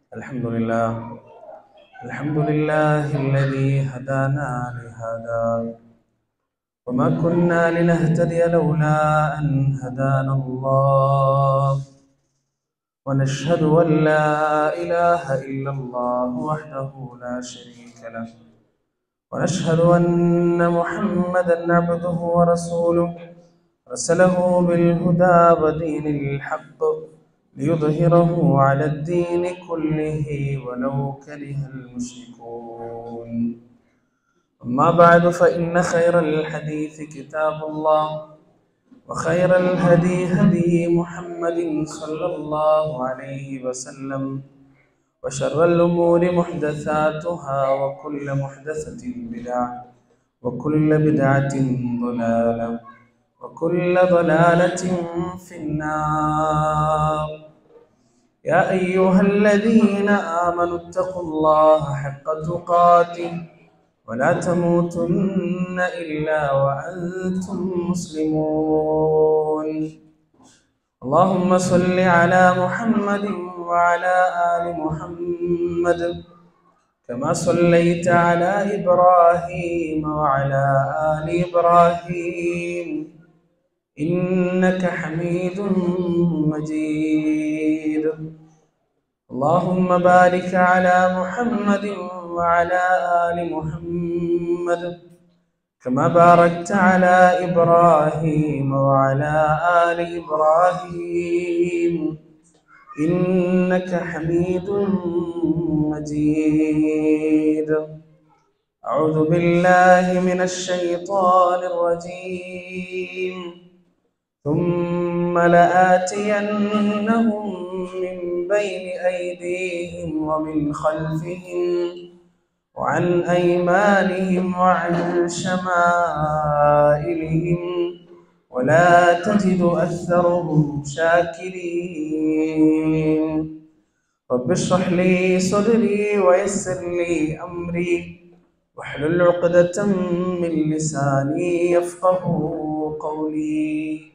الحمد لله الحمد لله الذي هدانا لهذا وما كنا لنهتدي لولا أن هدانا الله ونشهد أن لا إله إلا الله وحده لا شريك له ونشهد أن محمدا عبده ورسوله أرسله بالهدى ودين الحق ليظهره على الدين كله ولو كره المشركون أما بعد فإن خير الحديث كتاب الله وخير الهدي هدي محمد صلى الله عليه وسلم وشر الأمور محدثاتها وكل محدثة بدعة وكل بدعة ضلالة وكل ضلالة في النار يا أيها الذين آمنوا اتقوا الله حق تقاته ولا تموتن إلا وأنتم مسلمون اللهم صل على محمد وعلى آل محمد كما صليت على إبراهيم وعلى آل إبراهيم إنك حميد مجيد اللهم بارك على محمد وعلى آل محمد كما باركت على إبراهيم وعلى آل إبراهيم إنك حميد مجيد أعوذ بالله من الشيطان الرجيم ثم لآتينهم من بين أيديهم ومن خلفهم وعن أيمانهم وعن شمائلهم ولا تجد أكثرهم شاكرين رب اشرح لي صدري ويسر لي أمري واحلل عقدة من لساني يفقه قولي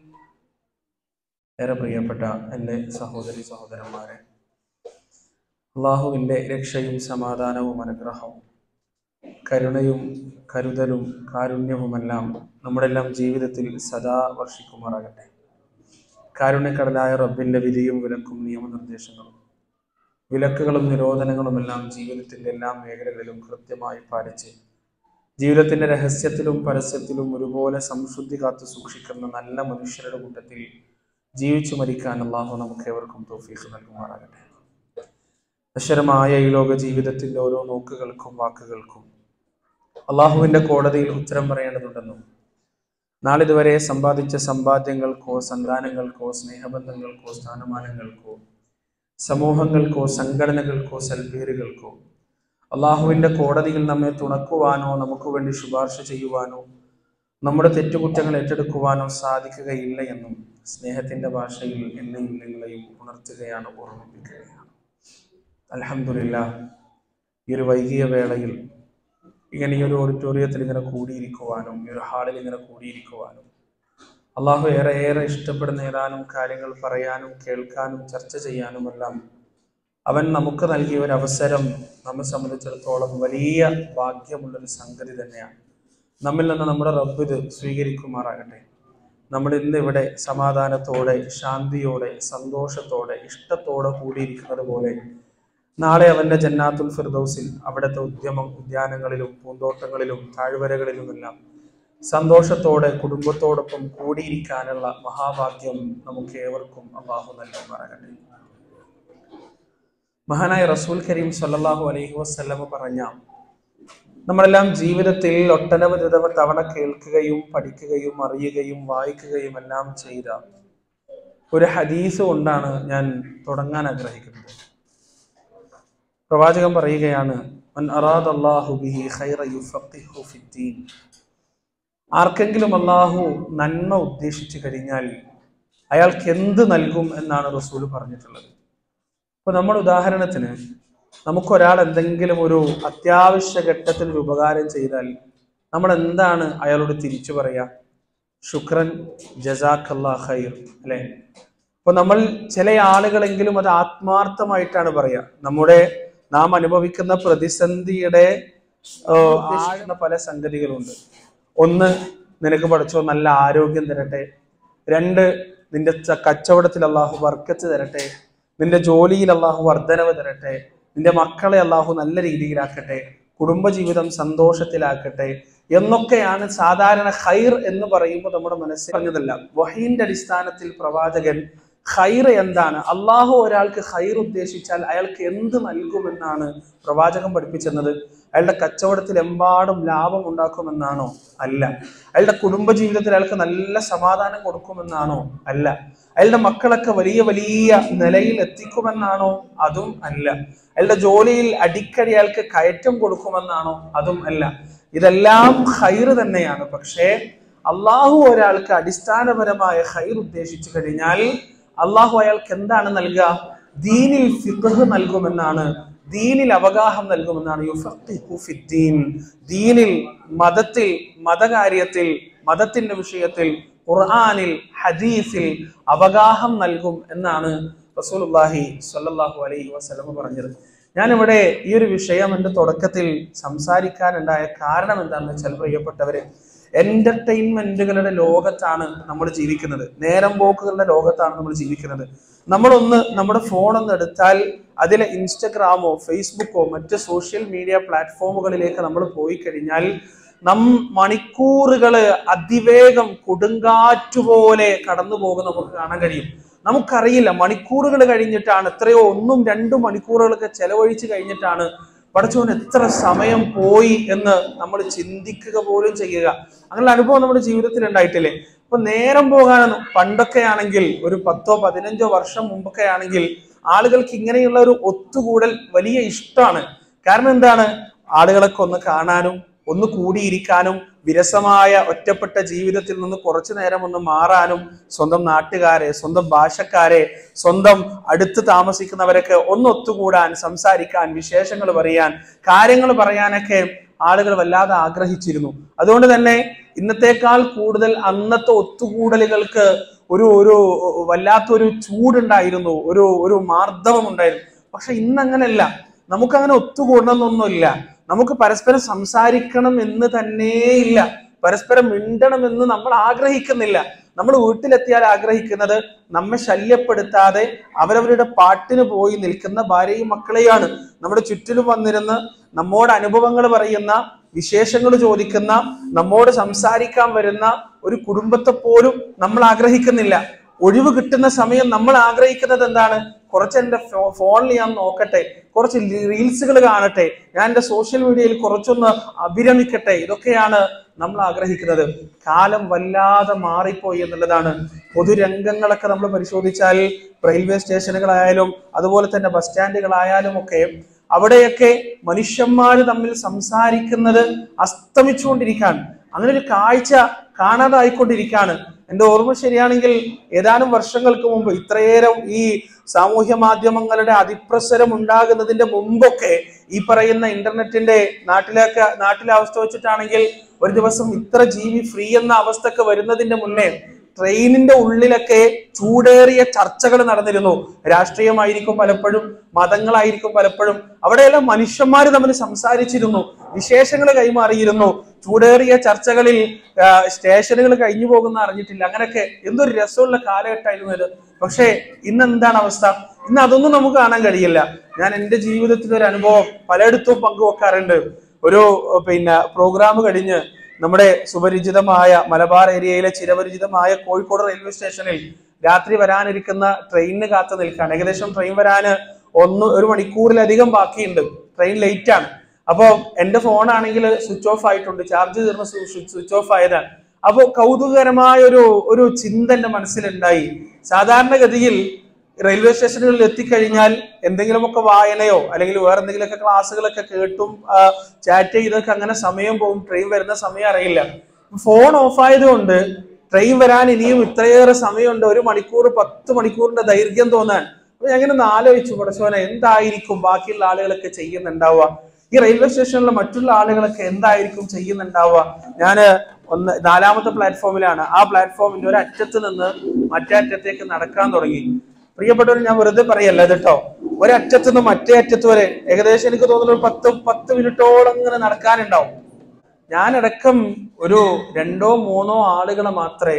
ഏറെ പ്രിയപ്പെട്ട എൻ്റെ സഹോദരി സഹോദരന്മാരെ അള്ളാഹുവിൻ്റെ രക്ഷയും സമാധാനവും അനുഗ്രഹവും കരുണയും കരുതലും കാരുണ്യവുമെല്ലാം നമ്മുടെ എല്ലാം ജീവിതത്തിൽ സദാ വർഷിക്കുമാറാകട്ടെ കാരുണ്യക്കടലായ റബ്ബിൻ്റെ വിധിയും വിലക്കും നിയമനിർദ്ദേശങ്ങളും വിലക്കുകളും നിരോധനങ്ങളുമെല്ലാം ജീവിതത്തിൻ്റെ എല്ലാ മേഖലകളിലും കൃത്യമായി പാലിച്ച് ജീവിതത്തിൻ്റെ രഹസ്യത്തിലും പരസ്യത്തിലും ഒരുപോലെ സംശുദ്ധി കാത്തു സൂക്ഷിക്കുന്ന നല്ല മനുഷ്യരുടെ കൂട്ടത്തിൽ ജീവിച്ചു മരിക്കാൻ അള്ളാഹു നമുക്ക് ഏവർക്കും തോഫീഖ് നൽകുമാറാകട്ടെ അക്ഷരമായ ഈ ലോക ജീവിതത്തിൻ്റെ ഓരോ നോക്കുകൾക്കും വാക്കുകൾക്കും അള്ളാഹുവിൻ്റെ കോടതിയിൽ ഉത്തരം പറയേണ്ടതുണ്ടെന്നും നാളിതുവരെ സമ്പാദിച്ച സമ്പാദ്യങ്ങൾക്കോ സന്താനങ്ങൾക്കോ സ്നേഹബന്ധങ്ങൾക്കോ സ്ഥാനമാനങ്ങൾക്കോ സമൂഹങ്ങൾക്കോ സംഘടനകൾക്കോ സൽപ്പേരുകൾക്കോ അള്ളാഹുവിൻ്റെ കോടതിയിൽ നമ്മെ തുണക്കുവാനോ നമുക്ക് വേണ്ടി ശുപാർശ ചെയ്യുവാനോ നമ്മുടെ തെറ്റുകുറ്റങ്ങൾ ഏറ്റെടുക്കുവാനോ സാധിക്കുകയില്ല എന്നും സ്നേഹത്തിൻ്റെ ഭാഷയിൽ എന്നെയും നിങ്ങളെയും ഉണർത്തുകയാണ് ഓർമ്മിപ്പിക്കുകയാണ് അലഹമില്ല ഈ ഒരു വൈകിയ വേളയിൽ ഇങ്ങനെ ഈ ഒരു ഓഡിറ്റോറിയത്തിൽ ഇങ്ങനെ കൂടിയിരിക്കുവാനും ഈ ഒരു ഹാളിൽ ഇങ്ങനെ കൂടിയിരിക്കുവാനും അള്ളാഹു ഏറെ ഏറെ ഇഷ്ടപ്പെടുന്ന ഏതാനും കാര്യങ്ങൾ പറയാനും കേൾക്കാനും ചർച്ച ചെയ്യാനുമെല്ലാം അവൻ നമുക്ക് നൽകിയ ഒരു അവസരം നമ്മെ സംബന്ധിച്ചിടത്തോളം വലിയ ഭാഗ്യമുള്ളൊരു സംഗതി തന്നെയാണ് നമ്മിൽ നിന്ന് നമ്മുടെ റബ്ബ് ഇത് സ്വീകരിക്കുമാറാകട്ടെ നമ്മൾ ഇന്ന് ഇവിടെ സമാധാനത്തോടെ ശാന്തിയോടെ സന്തോഷത്തോടെ ഇഷ്ടത്തോടെ കൂടിയിരിക്കുന്നത് പോലെ നാളെ അവന്റെ ജന്നാത്തുൽ ഫിർദൗസിൽ അവിടുത്തെ ഉദ്യമം ഉദ്യാനങ്ങളിലും പൂന്തോട്ടങ്ങളിലും താഴ്വരകളിലുമെല്ലാം സന്തോഷത്തോടെ കുടുംബത്തോടൊപ്പം കൂടിയിരിക്കാനുള്ള മഹാഭാഗ്യം നമുക്ക് ഏവർക്കും അള്ളാഹു നൽകുമാറാകട്ടെ മഹാനായ റസൂൽ കരീം സല്ലല്ലാഹു അലൈഹി വസല്ലമ പറഞ്ഞ നമ്മളെല്ലാം ജീവിതത്തിൽ ഒട്ടനവധി തവണ കേൾക്കുകയും പഠിക്കുകയും അറിയുകയും വായിക്കുകയും എല്ലാം ചെയ്ത ഒരു ഹദീസ് കൊണ്ടാണ് ഞാൻ തുടങ്ങാൻ ആഗ്രഹിക്കുന്നത് പ്രവാചകൻ പറയുകയാണ് മൻ അറാദ അല്ലാഹു ബിഹി ഖൈറ യുഫഖിഹു ഫിദ്ദീൻ ആർക്കെങ്കിലും അള്ളാഹു നന്മ ഉദ്ദേശിച്ചു കഴിഞ്ഞാൽ അയാൾക്ക് എന്ത് നൽകും എന്നാണ് റസൂൽ പറഞ്ഞിട്ടുള്ളത് ഇപ്പൊ നമ്മൾ ഉദാഹരണത്തിന് നമുക്കൊരാൾ എന്തെങ്കിലും ഒരു അത്യാവശ്യ ഘട്ടത്തിൽ ഒരു ഉപകാരം ചെയ്താൽ നമ്മൾ എന്താണ് അയാളോട് തിരിച്ചു പറയാ ശുക്രൻ ജസാഖല്ലാ ഖൈർ അല്ലെ അപ്പൊ നമ്മൾ ചില ആളുകളെങ്കിലും അത് ആത്മാർത്ഥമായിട്ടാണ് പറയുക നമ്മുടെ നാം അനുഭവിക്കുന്ന പ്രതിസന്ധിയുടെ ഏഹ്, ആഴുന്ന പല സംഗതികളുണ്ട് ഒന്ന് നിനക്ക് പഠിച്ചോ നല്ല ആരോഗ്യം തരട്ടെ രണ്ട് നിന്റെ ച- കച്ചവടത്തിൽ അള്ളാഹു വർക്കത്ത് തരട്ടെ നിന്റെ ജോലിയിൽ അള്ളാഹു വർധനവ് തരട്ടെ നിന്റെ മക്കളെ അള്ളാഹു നല്ല രീതിയിലാക്കട്ടെ കുടുംബജീവിതം സന്തോഷത്തിലാക്കട്ടെ എന്നൊക്കെയാണ് സാധാരണ ഖൈർ എന്ന് പറയുമ്പോൾ നമ്മുടെ മനസ്സിൽ പറഞ്ഞതല്ല വഹീന്റെ അടിസ്ഥാനത്തിൽ പ്രവാചകൻ ഖൈർ എന്താണ് അള്ളാഹു ഒരാൾക്ക് ഖൈർ ഉദ്ദേശിച്ചാൽ അയാൾക്ക് എന്ത് നൽകുമെന്നാണ് പ്രവാചകൻ പഠിപ്പിച്ചെന്നത് അയാളുടെ കച്ചവടത്തിൽ എമ്പാടും ലാഭം ഉണ്ടാക്കുമെന്നാണോ അല്ല അയാളുടെ കുടുംബജീവിതത്തിൽ അയാൾക്ക് നല്ല സമാധാനം കൊടുക്കുമെന്നാണോ അല്ല അയാളുടെ മക്കളൊക്കെ വലിയ വലിയ നിലയിൽ എത്തിക്കുമെന്നാണോ അതും അല്ല അയാളുടെ ജോലിയിൽ അടിക്കടി അയാൾക്ക് കയറ്റം കൊടുക്കുമെന്നാണോ അതും അല്ല ഇതെല്ലാം ഹൈർ തന്നെയാണ് പക്ഷേ അള്ളാഹു ഒരാൾക്ക് അടിസ്ഥാനപരമായ ഹൈർ ഉദ്ദേശിച്ചു കഴിഞ്ഞാൽ അള്ളാഹു അയാൾക്ക് എന്താണ് നൽകുക ദീനിൽ ഫിഖ് നൽകുമെന്നാണ് ദീനിൽ അവഗാഹം നൽകുമെന്നാണ് യുഫഖിഹു ഫിദ്ദീൻ ദീനിൽ മതത്തിൽ മതകാര്യത്തിൽ മതത്തിന്റെ വിഷയത്തിൽ ഖുർആനിൽ ഹദീസിൽ അവഗാഹം നൽകും എന്നാണ് റസൂലുള്ളാഹി സ്വല്ലല്ലാഹു അലൈഹി വസല്ലം പറഞ്ഞത് ഞാനിവിടെ ഈ ഒരു വിഷയം എൻ്റെ തുടക്കത്തിൽ സംസാരിക്കാനുണ്ടായ കാരണം എന്താണെന്ന് വെച്ചാൽ പ്രിയപ്പെട്ടവരെ എന്റർടൈൻമെന്റുകളുടെ ലോകത്താണ് നമ്മൾ ജീവിക്കുന്നത് നേരം പോക്കുകളുടെ ലോകത്താണ് നമ്മൾ ജീവിക്കുന്നത് നമ്മളൊന്ന് നമ്മുടെ ഫോൺ ഒന്ന് എടുത്താൽ അതിലെ ഇൻസ്റ്റഗ്രാമോ ഫേസ്ബുക്കോ മറ്റ് സോഷ്യൽ മീഡിയ പ്ലാറ്റ്ഫോമുകളിലേക്ക് നമ്മൾ പോയി കഴിഞ്ഞാൽ നം മണിക്കൂറുകള് അതിവേഗം കൊടുങ്കാറ്റുപോലെ കടന്നു പോകുന്ന നമുക്ക് കാണാൻ കഴിയും നമുക്കറിയില്ല മണിക്കൂറുകൾ കഴിഞ്ഞിട്ടാണ് എത്രയോ ഒന്നും രണ്ടും മണിക്കൂറുകളൊക്കെ ചെലവഴിച്ച് കഴിഞ്ഞിട്ടാണ് പടച്ചോൻ എത്ര സമയം പോയി എന്ന് നമ്മൾ ചിന്തിക്കുക പോലും ചെയ്യുക അങ്ങനെ അനുഭവം നമ്മുടെ ജീവിതത്തിൽ ഉണ്ടായിട്ടില്ലേ അപ്പൊ നേരം പോകാനൊന്നും പണ്ടൊക്കെ ആണെങ്കിൽ ഒരു പത്തോ പതിനഞ്ചോ വർഷം മുമ്പൊക്കെ ആണെങ്കിൽ ആളുകൾക്ക് ഇങ്ങനെയുള്ള ഒരു ഒത്തുകൂടൽ വലിയ ഇഷ്ടമാണ് കാരണം എന്താണ് ആളുകളൊക്കെ ഒന്ന് കാണാനും ഒന്ന് കൂടിയിരിക്കാനും വിരസമായ ഒറ്റപ്പെട്ട ജീവിതത്തിൽ നിന്ന് കുറച്ചു നേരം ഒന്ന് മാറാനും സ്വന്തം നാട്ടുകാരെ സ്വന്തം ഭാഷക്കാരെ സ്വന്തം അടുത്ത് താമസിക്കുന്നവരൊക്കെ ഒന്ന് ഒത്തുകൂടാൻ സംസാരിക്കാൻ വിശേഷങ്ങൾ പറയാൻ കാര്യങ്ങൾ പറയാനൊക്കെ ആളുകൾ വല്ലാതെ ആഗ്രഹിച്ചിരുന്നു അതുകൊണ്ട് തന്നെ ഇന്നത്തേക്കാൾ കൂടുതൽ അന്നത്തെ ഒത്തുകൂടലുകൾക്ക് ഒരു ഒരു വല്ലാത്തൊരു ചൂടുണ്ടായിരുന്നു ഒരു ഒരു മാർദ്ദവം ഉണ്ടായിരുന്നു പക്ഷെ ഇന്ന് അങ്ങനെയല്ല നമുക്കങ്ങനെ ഒത്തുകൂടണമെന്നൊന്നുമില്ല നമുക്ക് പരസ്പരം സംസാരിക്കണം എന്ന് തന്നെയില്ല പരസ്പരം മിണ്ടണമെന്ന് നമ്മൾ ആഗ്രഹിക്കുന്നില്ല നമ്മൾ വീട്ടിലെത്തിയാൽ ആഗ്രഹിക്കുന്നത് നമ്മെ ശല്യപ്പെടുത്താതെ അവരവരുടെ പാട്ടിന് പോയി നിൽക്കുന്ന ഭാര്യയും മക്കളെയാണ് നമ്മുടെ ചുറ്റിലും വന്നിരുന്ന് നമ്മോട് അനുഭവങ്ങൾ പറയുന്ന വിശേഷങ്ങൾ ചോദിക്കുന്ന നമ്മോട് സംസാരിക്കാൻ വരുന്ന ഒരു കുടുംബത്തെ പോലും നമ്മൾ ആഗ്രഹിക്കുന്നില്ല ഒഴിവ് കിട്ടുന്ന സമയം നമ്മൾ ആഗ്രഹിക്കുന്നത് എന്താണ് കുറച്ച് എൻ്റെ ഫോണിൽ ഞാൻ നോക്കട്ടെ കുറച്ച് റീൽസുകൾ കാണട്ടെ ഞാൻ എൻ്റെ സോഷ്യൽ മീഡിയയിൽ കുറച്ചൊന്ന് അഭിരമിക്കട്ടെ ഇതൊക്കെയാണ് നമ്മൾ ആഗ്രഹിക്കുന്നത് കാലം വല്ലാതെ മാറിപ്പോയി എന്നുള്ളതാണ് പൊതുരംഗങ്ങളൊക്കെ നമ്മൾ പരിശോധിച്ചാൽ റെയിൽവേ സ്റ്റേഷനുകളായാലും അതുപോലെ തന്നെ ബസ് സ്റ്റാൻഡുകളായാലും ഒക്കെ അവിടെയൊക്കെ മനുഷ്യന്മാർ തമ്മിൽ സംസാരിക്കുന്നത് അസ്തമിച്ചുകൊണ്ടിരിക്കുകയാണ് അങ്ങനെ ഒരു കാഴ്ച കാണാതായിക്കൊണ്ടിരിക്കുകയാണ് എൻ്റെ ഓർമ്മ ശരിയാണെങ്കിൽ ഏതാനും വർഷങ്ങൾക്ക് മുമ്പ് ഇത്രയേരം ഈ സാമൂഹ്യ മാധ്യമങ്ങളുടെ അതിപ്രസരം ഉണ്ടാകുന്നതിന്റെ മുമ്പൊക്കെ ഈ പറയുന്ന ഇന്റർനെറ്റിന്റെ നാട്ടിലൊക്കെ നാട്ടിലെ അവസ്ഥ വെച്ചിട്ടാണെങ്കിൽ ഒരു ദിവസം ഇത്ര ജി ബി ഫ്രീ എന്ന അവസ്ഥക്ക് വരുന്നതിന്റെ മുന്നേ ട്രെയിനിന്റെ ഉള്ളിലൊക്കെ ചൂടേറിയ ചർച്ചകൾ നടന്നിരുന്നു രാഷ്ട്രീയമായിരിക്കും പലപ്പോഴും മതങ്ങളായിരിക്കും പലപ്പോഴും അവിടെയെല്ലാം മനുഷ്യന്മാർ തമ്മിൽ സംസാരിച്ചിരുന്നു വിശേഷങ്ങൾ കൈമാറിയിരുന്നു ചൂടേറിയ ചർച്ചകളിൽ ആ, സ്റ്റേഷനുകൾ കഴിഞ്ഞു പോകുന്ന അറിഞ്ഞിട്ടില്ല അങ്ങനെയൊക്കെ എന്തൊരു രസമുള്ള കാലഘട്ടമായിരുന്നു ഇത് പക്ഷേ ഇന്ന് എന്താണ് അവസ്ഥ ഇന്ന് അതൊന്നും നമുക്ക് കാണാൻ കഴിയില്ല ഞാൻ എൻ്റെ ജീവിതത്തിൽ ഒരു അനുഭവം പലയിടത്തും പങ്കുവെക്കാറുണ്ട് ഒരു പിന്നെ പ്രോഗ്രാം കഴിഞ്ഞ് നമ്മുടെ സുപരിചിതമായ മലബാർ ഏരിയയിലെ ചിരപരിചിതമായ കോഴിക്കോട് റെയിൽവേ സ്റ്റേഷനിൽ രാത്രി വരാനിരിക്കുന്ന ട്രെയിനിന് കാത്തു നിൽക്കാൻ ഏകദേശം ട്രെയിൻ വരാന് ഒന്ന് ഒരു മണിക്കൂറിലധികം ബാക്കിയുണ്ട് ട്രെയിൻ ലേറ്റ് ആണ് അപ്പോൾ എന്റെ ഫോൺ ആണെങ്കിൽ സ്വിച്ച് ഓഫ് ആയിട്ടുണ്ട് ചാർജ് തീർന്ന് സ്വിച്ച് ഓഫ് ആയതാണ് അപ്പോൾ കൗതുകകരമായ ഒരു ഒരു ചിന്ത എന്റെ മനസ്സിലുണ്ടായി സാധാരണഗതിയിൽ റെയിൽവേ സ്റ്റേഷനുകളിൽ എത്തിക്കഴിഞ്ഞാൽ എന്തെങ്കിലുമൊക്കെ വായനയോ അല്ലെങ്കിൽ വേറെ എന്തെങ്കിലുമൊക്കെ ക്ലാസ്സുകളൊക്കെ കേട്ടും ചാറ്റ് ചെയ്തൊക്കെ അങ്ങനെ സമയം പോകും ട്രെയിൻ വരുന്ന സമയം അറിയില്ല ഫോൺ ഓഫ് ആയതുകൊണ്ട് ട്രെയിൻ വരാൻ ഇനിയും ഇത്രയേറെ സമയമുണ്ട് ഒരു മണിക്കൂർ പത്ത് മണിക്കൂറിന്റെ ദൈർഘ്യം തോന്നാൻ അപ്പൊ ഞാൻ ഇങ്ങനെ ഒന്ന് ആലോചിച്ചു പടച്ചോനെ എന്തായിരിക്കും ബാക്കിയുള്ള ആളുകളൊക്കെ ചെയ്യുന്നുണ്ടാവുക ഈ റെയിൽവേ സ്റ്റേഷനിലെ മറ്റുള്ള ആളുകളൊക്കെ എന്തായിരിക്കും ചെയ്യുന്നുണ്ടാവുക ഞാന് ഒന്ന് നാലാമത്തെ പ്ലാറ്റ്ഫോമിലാണ് ആ പ്ലാറ്റ്ഫോമിന്റെ ഒരു അറ്റത്ത് നിന്ന് മറ്റേ അറ്റത്തേക്ക് നടക്കാൻ തുടങ്ങി പ്രിയപ്പെട്ടവർ ഞാൻ വെറുതെ പറയല്ല കേട്ടോ ഒരറ്റത്ത് നിന്ന് മറ്റേ അറ്റത്ത് വരെ ഏകദേശം എനിക്ക് തോന്നുന്നു ഒരു പത്ത് പത്ത് മിനിറ്റോളം ഇങ്ങനെ നടക്കാനുണ്ടാവും ഞാനടക്കം ഒരു രണ്ടോ മൂന്നോ ആളുകളെ മാത്രമേ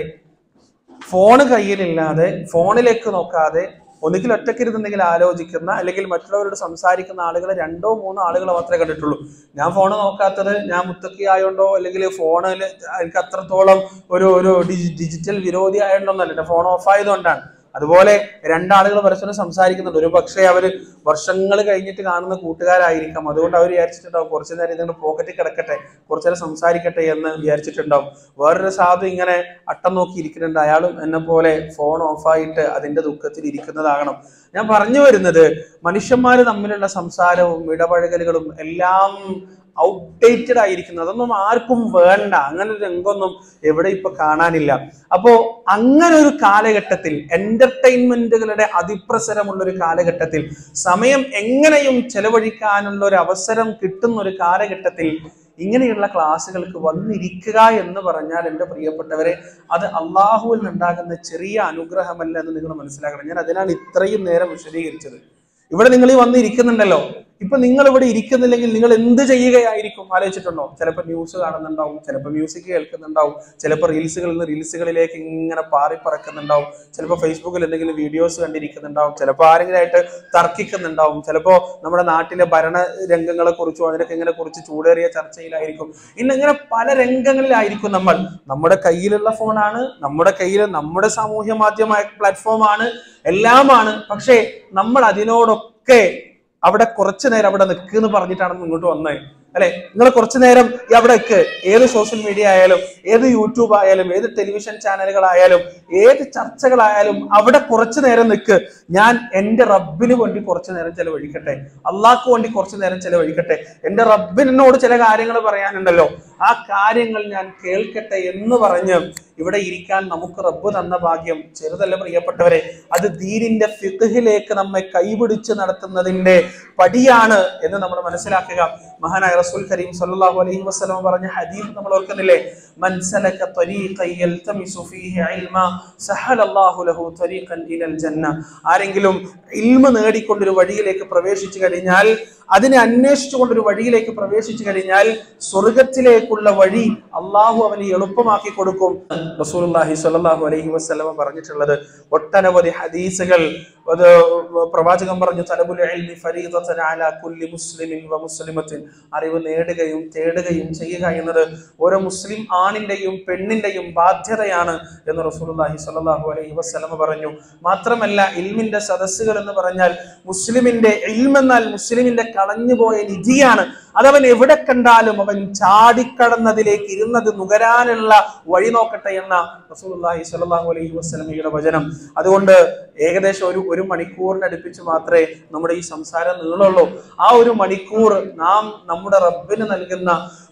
ഫോണ് കയ്യിലില്ലാതെ ഫോണിലേക്ക് നോക്കാതെ ഒന്നുകിൽ ഒറ്റക്കിരുന്നെങ്കിൽ ആലോചിക്കുന്ന അല്ലെങ്കിൽ മറ്റുള്ളവരോട് സംസാരിക്കുന്ന ആളുകളെ രണ്ടോ മൂന്നോ ആളുകളെ മാത്രമേ കണ്ടിട്ടുള്ളൂ ഞാൻ ഫോണ് നോക്കാത്തത് ഞാൻ മുത്തക്കി ആയോണ്ടോ അല്ലെങ്കിൽ ഫോണിൽ എനിക്ക് അത്രത്തോളം ഒരു ഒരു ഡിജി- ഡിജിറ്റൽ വിരോധി ആയതുകൊണ്ടൊന്നല്ല ഫോൺ ഓഫ് ആയതുകൊണ്ടാണ് അതുപോലെ രണ്ടാളുകൾ പരസ്പരം സംസാരിക്കുന്നുണ്ട് ഒരു പക്ഷേ അവര് വർഷങ്ങൾ കഴിഞ്ഞിട്ട് കാണുന്ന കൂട്ടുകാരായിരിക്കാം അതുകൊണ്ട് അവർ വിചാരിച്ചിട്ടുണ്ടാവും കുറച്ചു നേരം ഇതിന്റെ പോക്കറ്റിൽ കിടക്കട്ടെ കുറച്ചു നേരം സംസാരിക്കട്ടെ എന്ന് വിചാരിച്ചിട്ടുണ്ടാവും വേറൊരു സാധു ഇങ്ങനെ അട്ടം നോക്കി ഇരിക്കുന്നുണ്ട് അയാളും എന്നെ പോലെ ഫോൺ ഓഫായിട്ട് അതിന്റെ ദുഃഖത്തിൽ ഇരിക്കുന്നതാകണം ഞാൻ പറഞ്ഞു വരുന്നത് മനുഷ്യന്മാർ തമ്മിലുള്ള സംസാരവും ഇടപഴകലുകളും എല്ലാം ഔട്ട്ഡേറ്റഡ് ആയിരിക്കുന്നു അതൊന്നും ആർക്കും വേണ്ട അങ്ങനെ ഒരു രംഗമൊന്നും എവിടെ ഇപ്പൊ കാണാനില്ല അപ്പോ അങ്ങനെ ഒരു കാലഘട്ടത്തിൽ എന്റർടൈൻമെന്റുകളുടെ അതിപ്രസരമുള്ള ഒരു കാലഘട്ടത്തിൽ സമയം എങ്ങനെയും ചെലവഴിക്കാനുള്ള ഒരു അവസരം കിട്ടുന്ന ഒരു കാലഘട്ടത്തിൽ ഇങ്ങനെയുള്ള ക്ലാസ്സുകൾക്ക് വന്നിരിക്കുക എന്ന് പറഞ്ഞാൽ എൻ്റെ പ്രിയപ്പെട്ടവരെ അത് അള്ളാഹുവിൽ നിന്നുണ്ടാകുന്ന ചെറിയ അനുഗ്രഹമല്ല എന്ന് നിങ്ങൾ മനസ്സിലാക്കണം ഞാൻ അതിനാണ് ഇത്രയും നേരം വിശദീകരിച്ചത് ഇവിടെ നിങ്ങൾ ഈ വന്ന് ഇരിക്കുന്നുണ്ടല്ലോ ഇപ്പൊ നിങ്ങൾ ഇവിടെ ഇരിക്കുന്നില്ലെങ്കിൽ നിങ്ങൾ എന്ത് ചെയ്യുകയായിരിക്കും ആലോചിച്ചിട്ടുണ്ടോ ചിലപ്പോൾ ന്യൂസ് കാണുന്നുണ്ടാവും ചിലപ്പോൾ മ്യൂസിക് കേൾക്കുന്നുണ്ടാവും ചിലപ്പോൾ റീൽസുകളിൽ നിന്ന് റീൽസുകളിലേക്ക് ഇങ്ങനെ പാറി പറക്കുന്നുണ്ടാവും ചിലപ്പോൾ ഫേസ്ബുക്കിൽ എന്തെങ്കിലും വീഡിയോസ് കണ്ടിരിക്കുന്നുണ്ടാവും ചിലപ്പോൾ ആരെങ്കിലും ആയിട്ട് തർക്കിക്കുന്നുണ്ടാവും ചിലപ്പോൾ നമ്മുടെ നാട്ടിലെ ഭരണ രംഗങ്ങളെ കുറിച്ചോ അതിനൊക്കെ ഇങ്ങനെ കുറിച്ച് ചൂടേറിയ ചർച്ചയിലായിരിക്കും ഇന്ന് ഇങ്ങനെ പല രംഗങ്ങളിലായിരിക്കും നമ്മൾ നമ്മുടെ കയ്യിലുള്ള ഫോണാണ് നമ്മുടെ കയ്യിൽ നമ്മുടെ സാമൂഹ്യ മാധ്യമ പ്ലാറ്റ്ഫോമാണ് എല്ലാമാണ് പക്ഷേ നമ്മൾ അതിനോടൊക്കെ അവിടെ കുറച്ചു നേരം അവിടെ നിൽക്കുന്ന് പറഞ്ഞിട്ടാണ് ഇങ്ങോട്ട് വന്നത് അല്ലെ നിങ്ങൾ കുറച്ചു നേരം ഈ അവിടെ നിൽക്ക് ഏത് സോഷ്യൽ മീഡിയ ആയാലും ഏത് യൂട്യൂബ് ആയാലും ഏത് ടെലിവിഷൻ ചാനലുകളായാലും ഏത് ചർച്ചകളായാലും അവിടെ കുറച്ചു നേരം നിൽക്ക് ഞാൻ എൻ്റെ റബ്ബിന് വേണ്ടി കുറച്ചു നേരം ചെലവഴിക്കട്ടെ അള്ളാഹ്ക്ക് വേണ്ടി കുറച്ചു നേരം ചെലവഴിക്കട്ടെ എൻ്റെ റബ്ബിനോട് ചില കാര്യങ്ങൾ പറയാനുണ്ടല്ലോ ആ കാര്യങ്ങൾ ഞാൻ കേൾക്കട്ടെ എന്ന് പറഞ്ഞ് ഇവിടെ ഇരിക്കാൻ നമുക്ക് റബ്ബ് തന്ന ഭാഗ്യം ചെറുതല്ല പ്രിയപ്പെട്ടവരെ അത് ദീനിന്റെ ഫിഖിലേക്ക് നമ്മെ കൈപിടിച്ച് നടത്തുന്നതിന്റെ പടിയാണ് എന്ന് നമ്മൾ മനസ്സിലാക്കുക മഹാനായ റസൂൽ കരീം സല്ലല്ലാഹു അലൈഹി വസല്ലം പറഞ്ഞ ഹദീസ് നമ്മൾ ഓർക്കുന്നില്ലേ മൻ സലക ത്വരീഖൻ യൽതമിസു ഫീഹി ഇൽമ സഹലല്ലാഹു ലഹു ത്വരീഖൻ ഇലൽ ജന്ന ആരെങ്കിലും ഇൽമ നേടിക്കൊണ്ടൊരു വഴിയിലേക്ക് പ്രവേശിച്ചു കഴിഞ്ഞാൽ അതിനെ അന്വേഷിച്ചുകൊണ്ട് ഒരു വഴിയിലേക്ക് പ്രവേശിച്ചു കഴിഞ്ഞാൽ സ്വർഗത്തിലേക്കുള്ള വഴി അള്ളാഹു അവന് എളുപ്പമാക്കി കൊടുക്കും റസൂലുള്ളാഹി സ്വല്ലല്ലാഹു അലൈഹി വസല്ലമ പറഞ്ഞിട്ടുള്ളത് ഒട്ടനവധി ഹദീസുകൾ അത് പ്രവാചകൻ പറഞ്ഞു തലബുൽ ഇൽമി ഫരീദത്തൻ അലാ കുല്ലി മുസ്ലിമിൻ വ മുസ്ലിമത്തിൻ അറിവ് നേടുകയും തേടുകയും ചെയ്യുക എന്നത് ഓരോ മുസ്ലിം ആണിന്റെയും പെണ്ണിന്റെയും ബാധ്യതയാണ് എന്ന് റസൂലുള്ളാഹി സ്വല്ലല്ലാഹു അലൈഹി വസല്ലമ പറഞ്ഞു മാത്രമല്ല ഇൽമിന്റെ സദസ്സുകൾ എന്ന് പറഞ്ഞാൽ മുസ്ലിമിന്റെ ഇൽമെന്നാൽ മുസ്ലിമിന്റെ കളഞ്ഞുപോയ നിധിയാണ് അതവൻ എവിടെ കണ്ടാലും അവൻ ചാടിക്കടന്നതിലേക്ക് ഇരുന്നത് നുകരാനുള്ള വഴി നോക്കട്ടെ എന്ന റസൂലുള്ളാഹി സ്വല്ലല്ലാഹു അലൈഹി വസല്ലമയുടെ വചനം അതുകൊണ്ട് ഏകദേശം ഒരു ഒരു മണിക്കൂറിന് അടുപ്പിച്ച് മാത്രമേ നമ്മുടെ ഈ സംസാരം നീളുള്ളൂ ആ ഒരു മണിക്കൂർ നാം നമ്മുടെ റബ്ബിന് നൽകുന്ന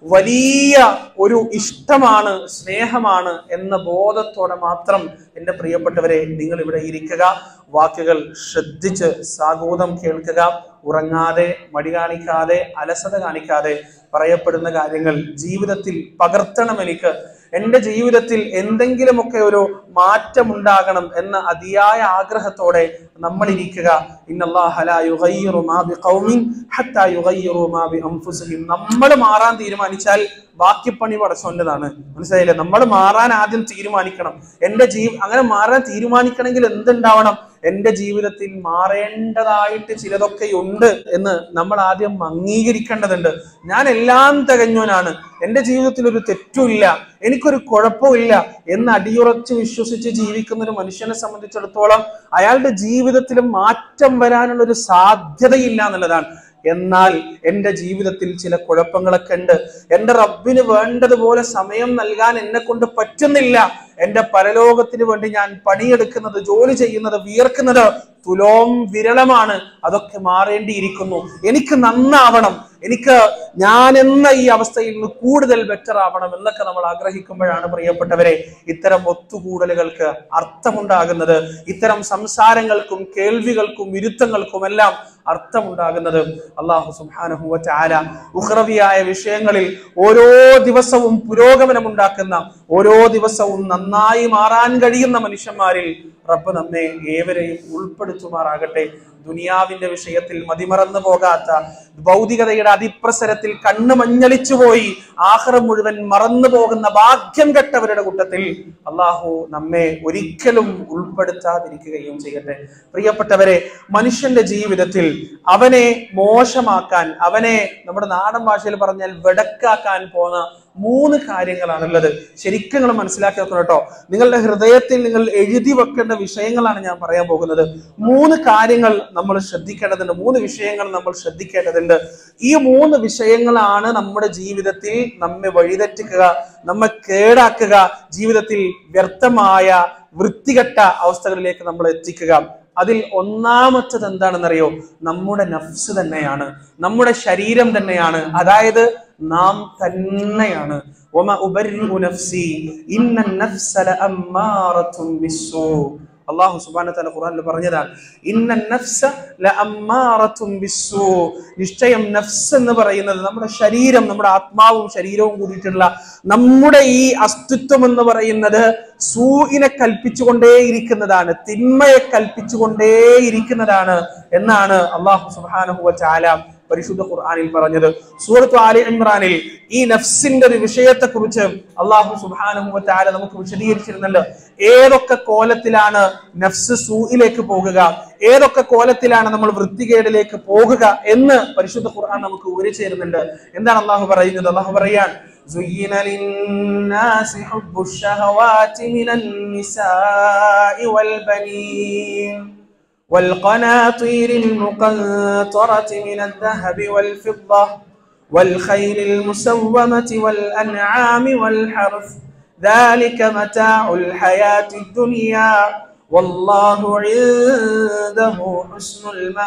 വലിയ ഒരു ഇഷ്ടമാണ് സ്നേഹമാണ് എന്ന ബോധത്തോടെ മാത്രം എൻ്റെ പ്രിയപ്പെട്ടവരെ നിങ്ങൾ ഇവിടെ ഇരിക്കുക വാക്കുകൾ ശ്രദ്ധിച്ച് സാഗൂതം കേൾക്കുക ഉറങ്ങാതെ മടി കാണിക്കാതെ അലസത കാണിക്കാതെ പറയപ്പെടുന്ന കാര്യങ്ങൾ ജീവിതത്തിൽ പകർത്തണം എനിക്ക് എൻ്റെ ജീവിതത്തിൽ എന്തെങ്കിലുമൊക്കെ ഒരു മാറ്റമുണ്ടാകണം എന്ന അതിയായ ആഗ്രഹത്തോടെ നമ്മൾ ഇരിക്കുക നമ്മൾ മാറാൻ തീരുമാനിച്ചാൽ ബാക്കി പണി പടച്ചോൻ്റെതാണ് മനസ്സിലായില്ലേ നമ്മൾ മാറാൻ ആദ്യം തീരുമാനിക്കണം എൻ്റെ ജീവ അങ്ങനെ മാറാൻ തീരുമാനിക്കണമെങ്കിൽ എന്തുണ്ടാവണം എൻ്റെ ജീവിതത്തിൽ മാറേണ്ടതായിട്ട് ചിലതൊക്കെ ഉണ്ട് എന്ന് നമ്മൾ ആദ്യം അംഗീകരിക്കേണ്ടതുണ്ട് ഞാൻ എല്ലാം തികഞ്ഞവനാണ് എൻ്റെ ജീവിതത്തിൽ ഒരു തെറ്റുമില്ല എനിക്കൊരു കുഴപ്പമില്ല എന്ന് അടിയുറച്ച് വിശ്വസിച്ച് ജീവിക്കുന്ന ഒരു മനുഷ്യനെ സംബന്ധിച്ചിടത്തോളം അയാളുടെ ജീവിതത്തിൽ മാറ്റം വരാനുള്ള ഒരു സാധ്യതയില്ല എന്നുള്ളതാണ് എന്നാൽ എൻ്റെ ജീവിതത്തിൽ ചില കുഴപ്പങ്ങളൊക്കെ ഉണ്ട് എൻ്റെ റബ്ബിന് വേണ്ടതുപോലെ സമയം നൽകാൻ എന്നെ കൊണ്ട് പറ്റുന്നില്ല എൻ്റെ പരലോകത്തിന് വേണ്ടി ഞാൻ പണിയെടുക്കുന്നത് ജോലി ചെയ്യുന്നത് വിയർക്കുന്നത് തുലോം വിരളമാണ് അതൊക്കെ മാറേണ്ടിയിരിക്കുന്നു എനിക്ക് നന്നാവണം എനിക്ക് ഞാൻ എന്ന ഈ അവസ്ഥയിൽ നിന്ന് കൂടുതൽ ബെറ്റർ ആവണം എന്നൊക്കെ നമ്മൾ ആഗ്രഹിക്കുമ്പോഴാണ് പ്രിയപ്പെട്ടവരെ ഇത്തരം ഒത്തുകൂടലുകൾക്ക് അർത്ഥമുണ്ടാകുന്നത് ഇത്തരം സംസാരങ്ങൾക്കും കേൾവികൾക്കും വിരുദ്ധങ്ങൾക്കും എല്ലാം അർത്ഥമുണ്ടാകുന്നത് അള്ളാഹു സുബ്ഹാനഹു വതആല ഉഖ്റവിയായ വിഷയങ്ങളിൽ ഓരോ ദിവസവും പുരോഗമനമുണ്ടാക്കുന്ന ഓരോ ദിവസവും നന്നായി മാറാൻ കഴിയുന്ന മനുഷ്യന്മാരിൽ റബ്ബ് നമ്മെ ഏവരെയും ഉൾപ്പെടുത്തുമാറാകട്ടെ ദുനിയാവിന്റെ വിഷയത്തിൽ മതിമറന്നു പോകാത്ത ഭൗതികതയുടെ അതിപ്രസരത്തിൽ കണ്ണ് മഞ്ഞളിച്ചു പോയി ആഹ്റം മുഴുവൻ മറന്നു പോകുന്ന ഭാഗ്യം കെട്ടവരുടെ കൂട്ടത്തിൽ അള്ളാഹു നമ്മെ ഒരിക്കലും ഉൾപ്പെടുത്താതിരിക്കുകയും ചെയ്യട്ടെ പ്രിയപ്പെട്ടവരെ മനുഷ്യന്റെ ജീവിതത്തിൽ അവനെ മോശമാക്കാൻ അവനെ നമ്മുടെ നാടൻ ഭാഷയിൽ പറഞ്ഞാൽ വെടക്കാക്കാൻ പോന്ന മൂന്ന് കാര്യങ്ങളാണുള്ളത് ശരിക്കും നിങ്ങൾ മനസ്സിലാക്കി വെക്കണം കേട്ടോ നിങ്ങളുടെ ഹൃദയത്തിൽ നിങ്ങൾ എഴുതി വെക്കേണ്ട വിഷയങ്ങളാണ് ഞാൻ പറയാൻ പോകുന്നത് മൂന്ന് കാര്യങ്ങൾ നമ്മൾ ശ്രദ്ധിക്കേണ്ടതുണ്ട് മൂന്ന് വിഷയങ്ങൾ നമ്മൾ ശ്രദ്ധിക്കേണ്ടതുണ്ട് ഈ മൂന്ന് വിഷയങ്ങളാണ് നമ്മുടെ ജീവിതത്തിൽ നമ്മെ വഴിതെറ്റിക്കുക നമ്മെ കേടാക്കുക ജീവിതത്തിൽ വ്യർത്ഥമായ വൃത്തികെട്ട അവസ്ഥകളിലേക്ക് നമ്മൾ എത്തിക്കുക അതിൽ ഒന്നാമത്തത് എന്താണെന്നറിയോ നമ്മുടെ നഫ്സ് തന്നെയാണ് നമ്മുടെ ശരീരം തന്നെയാണ് അതായത് നാം തന്നെയാണ് ഒമ ഉബരിഉ നഫ്സി ഇന്ന നഫ്സ ലഅമ്മാറത്തും ബിസ്സൂ അള്ളാഹു സുബ്ഹാനഹു വതആല ഖുർആനിൽ പറഞ്ഞതാണ് ഇന്ന നഫ്സ ലഅമ്മാറത്തും ബിസ്സൂ നിശ്ചയം നഫ്സ് എന്ന് പറയുന്നത് നമ്മുടെ ശരീരം നമ്മുടെ ആത്മാവും ശരീരവും കൂടിയിട്ടുള്ള നമ്മുടെ ഈ അസ്തിത്വം എന്ന് പറയുന്നത് സൂയിനെ കൽപ്പിച്ചുകൊണ്ടേയിരിക്കുന്നതാണ് തിന്മയെ കൽപ്പിച്ചുകൊണ്ടേയിരിക്കുന്നതാണ് എന്നാണ് അള്ളാഹു സുബ്ഹാനഹു വതആല പരിശുദ്ധ ഖുർആനിൽ പറഞ്ഞത് സൂറത്ത് ആലി ഇമ്രാനിൽ ഈ നഫ്സിന്റെ ഒരു വിഷയത്തെ കുറിച്ച് അള്ളാഹു സുബ്ഹാനഹു വതആല നമുക്ക് വിശദീകരിച്ചിരുന്നുണ്ട് ഏതൊക്കെ കോലത്തിലാണ് നഫ്സ് സൂയിലേക്ക് പോകുക ഏതൊക്കെ കോലത്തിലാണ് നമ്മൾ വൃത്തികേടിലേക്ക് പോകുക എന്ന് പരിശുദ്ധ ഖുർആൻ നമുക്ക് വിവരിച്ചു തരുന്നുണ്ട് എന്താണ് അള്ളാഹു പറയുന്നത് അള്ളാഹു പറയാൻ زين للناس حب الشهوات من النساء والبنين والقناطير المقنطرة من الذهب والفضة والخيل المسومة والأنعام والحرث ذلك متاع الحياة الدنيا والله عنده حسن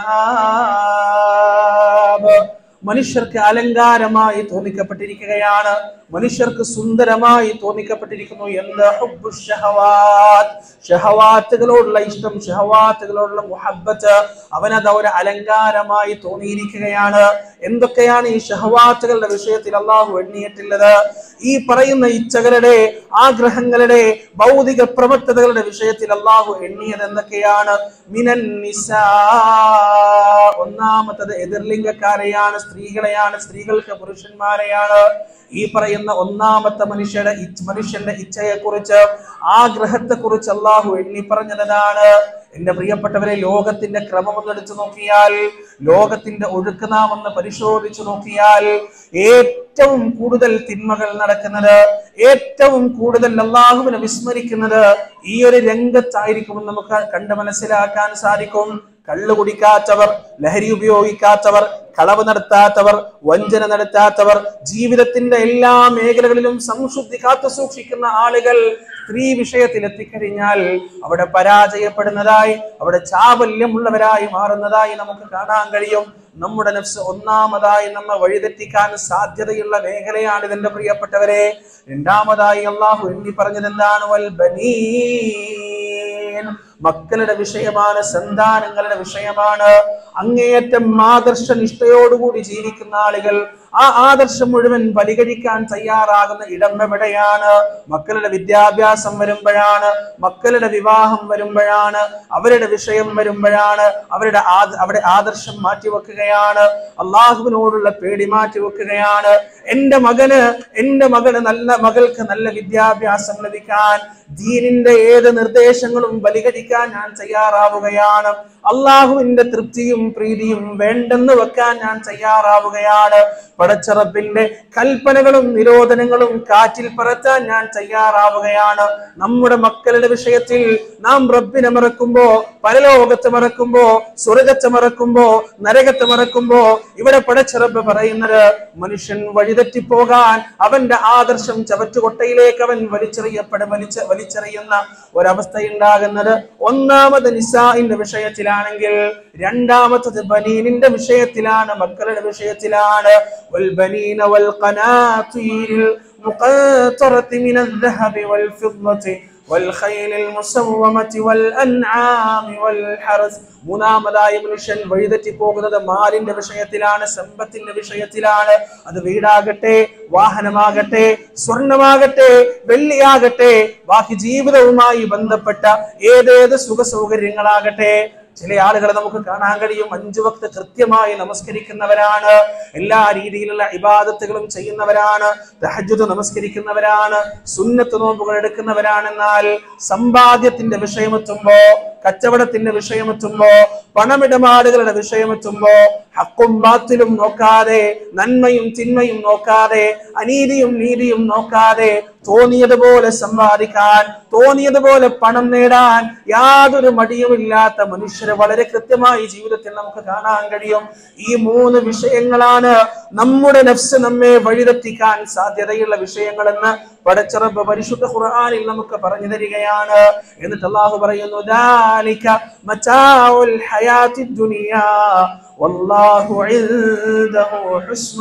المآب മനുഷ്യർക്ക് അലങ്കാരമായി തോന്നിക്കപ്പെട്ടിരിക്കുകയാണ് മനുഷ്യർക്ക് സുന്ദരമായി തോന്നിക്കപ്പെട്ടിരിക്കുന്നു എന്ത് ഹുബ്ബു ഷഹവാത്ത് ഷഹവാത്തുകളോടുള്ള ഇഷ്ടം ഷഹവാത്തുകളോടുള്ള മുഹബത്ത് അവനത് ഒരു അലങ്കാരമായി തോന്നിയിരിക്കുകയാണ് എന്തൊക്കെയാണ് ഈ ഷഹവാത്തുകളുടെ വിഷയത്തിൽ അള്ളാഹു എണ്ണിയിട്ടുള്ളത് ഈ പറയുന്ന ഇച്ഛകളുടെ ആഗ്രഹങ്ങളുടെ ഭൗതിക പ്രവക്തതകളുടെ വിഷയത്തിൽ അള്ളാഹു എണ്ണിയത് എന്തൊക്കെയാണ് മിനൻ നിസാ ഒന്നാമത്തത് എതിർലിംഗക്കാരെയാണ് സ്ത്രീകളെയാണ് സ്ത്രീകൾക്ക് പുരുഷന്മാരെയാണ് ഈ പറയുന്ന ഒന്നാമത്തെ മനുഷ്യരുടെ ഇച്ഛ- മനുഷ്യന്റെ ഇച്ഛയെ കുറിച്ച് ആഗ്രഹത്തെ കുറിച്ച് അള്ളാഹു എണ്ണി പറഞ്ഞതാണ് എന്റെ പ്രിയപ്പെട്ടവരെ ലോകത്തിന്റെ ക്രമം ഒന്ന് എടുത്തു നോക്കിയാൽ ലോകത്തിന്റെ ഒഴുക്ക് നാം ഒന്ന് പരിശോധിച്ചു നോക്കിയാൽ ഏറ്റവും കൂടുതൽ തിന്മകൾ നടക്കുന്നത് ഏറ്റവും കൂടുതൽ അള്ളാഹുവിനെ വിസ്മരിക്കുന്നത് ഈ ഒരു രംഗത്തായിരിക്കുമെന്ന് നമുക്ക് കണ്ട് മനസ്സിലാക്കാൻ സാധിക്കും കള്ളു കുടിക്കാത്തവർ ലഹരി ഉപയോഗിക്കാത്തവർ കളവ് നടത്താത്തവർ വഞ്ചന നടത്താത്തവർ ജീവിതത്തിന്റെ എല്ലാ മേഖലകളിലും സംശുദ്ധി കാത്തു സൂക്ഷിക്കുന്ന ആളുകൾ സ്ത്രീ വിഷയത്തിൽ എത്തിക്കഴിഞ്ഞാൽ അവിടെ പരാജയപ്പെടുന്നതായി അവിടെ ചാബല്യമുള്ളവരായി മാറുന്നതായി നമുക്ക് കാണാൻ കഴിയും നമ്മുടെ നഫ്സ് ഒന്നാമതായി നമ്മെ വഴിതെറ്റിക്കാൻ സാധ്യതയുള്ള മേഖലയാണ് ഇതിന്റെ പ്രിയപ്പെട്ടവരെ രണ്ടാമതായി അള്ളാഹു എണ്ണി പറഞ്ഞത് എന്താണ് വൽ ബനീൻ മക്കളുടെ വിഷയമാണ് സന്താനങ്ങളുടെ വിഷയമാണ് അങ്ങേയറ്റം ആദർശ നിഷ്ഠയോടുകൂടി ജീവിക്കുന്ന ആളുകൾ ആ ആദർശം മുഴുവൻ ബലികഴിക്കാൻ തയ്യാറാകുന്ന ഇടം എവിടെയാണ് മക്കളുടെ വിദ്യാഭ്യാസം വരുമ്പോഴാണ് മക്കളുടെ വിവാഹം വരുമ്പോഴാണ് അവരുടെ വിഷയം വരുമ്പോഴാണ് അവരുടെ ആ- അവിടെ ആദർശം മാറ്റിവെക്കുകയാണ് അള്ളാഹുവിനോടുള്ള പേടി മാറ്റിവെക്കുകയാണ് എന്റെ മകന് എന്റെ മകന് നല്ല മകൾക്ക് നല്ല വിദ്യാഭ്യാസം ലഭിക്കാൻ ദീനിന്റെ ഏത് നിർദ്ദേശങ്ങളും ബലികഴിക്കാൻ ഞാൻ തയ്യാറാവുകയാണ് അള്ളാഹുവിന്റെ തൃപ്തിയും പ്രീതിയും വേണ്ടെന്ന് വെക്കാൻ ഞാൻ തയ്യാറാവുകയാണ് പടച്ചറപ്പിന്റെ കൽപ്പനകളും നിരോധനങ്ങളും കാറ്റിൽ പറത്താൻ ഞാൻ തയ്യാറാവുകയാണ് നമ്മുടെ മക്കളുടെ വിഷയത്തിൽ നാം റബ്ബിനെ മറക്കുമ്പോ പരലോകത്ത് മറക്കുമ്പോ സ്വർഗത്തെ മറക്കുമ്പോ നരകത്തെ മറക്കുമ്പോ ഇവിടെ പടച്ചറബ് പറയുന്നത് മനുഷ്യൻ വഴിതെറ്റിപ്പോകാൻ അവന്റെ ആദർശം ചവറ്റുകൊട്ടയിലേക്ക് അവൻ വലിച്ചെറിയപ്പെട വലിച്ച വലിച്ചെറിയുന്ന ഒരവസ്ഥയുണ്ടാകുന്നത് ഒന്നാമത് നിസാഇന്റെ വിഷയത്തിലാണെങ്കിൽ രണ്ടാമത്തത് ബനീനിന്റെ വിഷയത്തിലാണ് മക്കളുടെ വിഷയത്തിലാണ് والبنين والقناطير المقنطرة من الذهب والفضة والخيل المسومة والأنعام والحرث മൂന്നാമതായി മനുഷ്യൻ വഴിതെറ്റി പോകുന്നത് മാലിന്റെ വിഷയത്തിലാണ് സമ്പത്തിന്റെ വിഷയത്തിലാണ് അത് വീടാകട്ടെ വാഹനമാകട്ടെ സ്വർണമാകട്ടെ വെള്ളിയാകട്ടെ ബാക്കി ജീവിതവുമായി ബന്ധപ്പെട്ട ഏതേത് സുഖ സൗകര്യങ്ങളാകട്ടെ ചില ആളുകളെ നമുക്ക് കാണാൻ കഴിയും അഞ്ചു വക്ത് കൃത്യമായി നമസ്കരിക്കുന്നവരാണ് എല്ലാ രീതിയിലുള്ള ഇബാദത്തുകളും ചെയ്യുന്നവരാണ് തഹജ്ജുദ് നമസ്കരിക്കുന്നവരാണ് സുന്നത്ത് നോമ്പുകൾ എടുക്കുന്നവരാണെന്നാൽ സമ്പാദ്യത്തിന്റെ വിഷയമെത്തുമ്പോ കച്ചവടത്തിന്റെ വിഷയമെത്തുമ്പോ പണമിടപാടുകളുടെ വിഷയമെത്തുമ്പോ ഹക്കും ബാത്തിലും നോക്കാതെ നന്മയും തിന്മയും നോക്കാതെ അനീതിയും നീതിയും നോക്കാതെ തോന്നിയതുപോലെ സമ്പാദിക്കാൻ തോന്നിയതുപോലെ പണം നേടാൻ യാതൊരു മടിയുമില്ലാത്ത മനുഷ്യരെ വളരെ കൃത്യമായി ജീവിതത്തിൽ നമുക്ക് കാണാൻ കഴിയും ഈ മൂന്ന് വിഷയങ്ങളാണ് നമ്മുടെ നഫ്സ് നമ്മെ വഴിതെറ്റിക്കാൻ സാധ്യതയുള്ള വിഷയങ്ങളെന്ന് പടച്ചിറപ്പ് പരിശുദ്ധ ഖുർആനിൽ നമുക്ക് പറഞ്ഞു തരികയാണ് എന്നിട്ട് അള്ളാഹു പറയുന്നു ذَلِكَ مَتَاعُ الْحَيَاةِ الدُّنْيَا وَاللَّهُ عِندَهُ حُسْنُ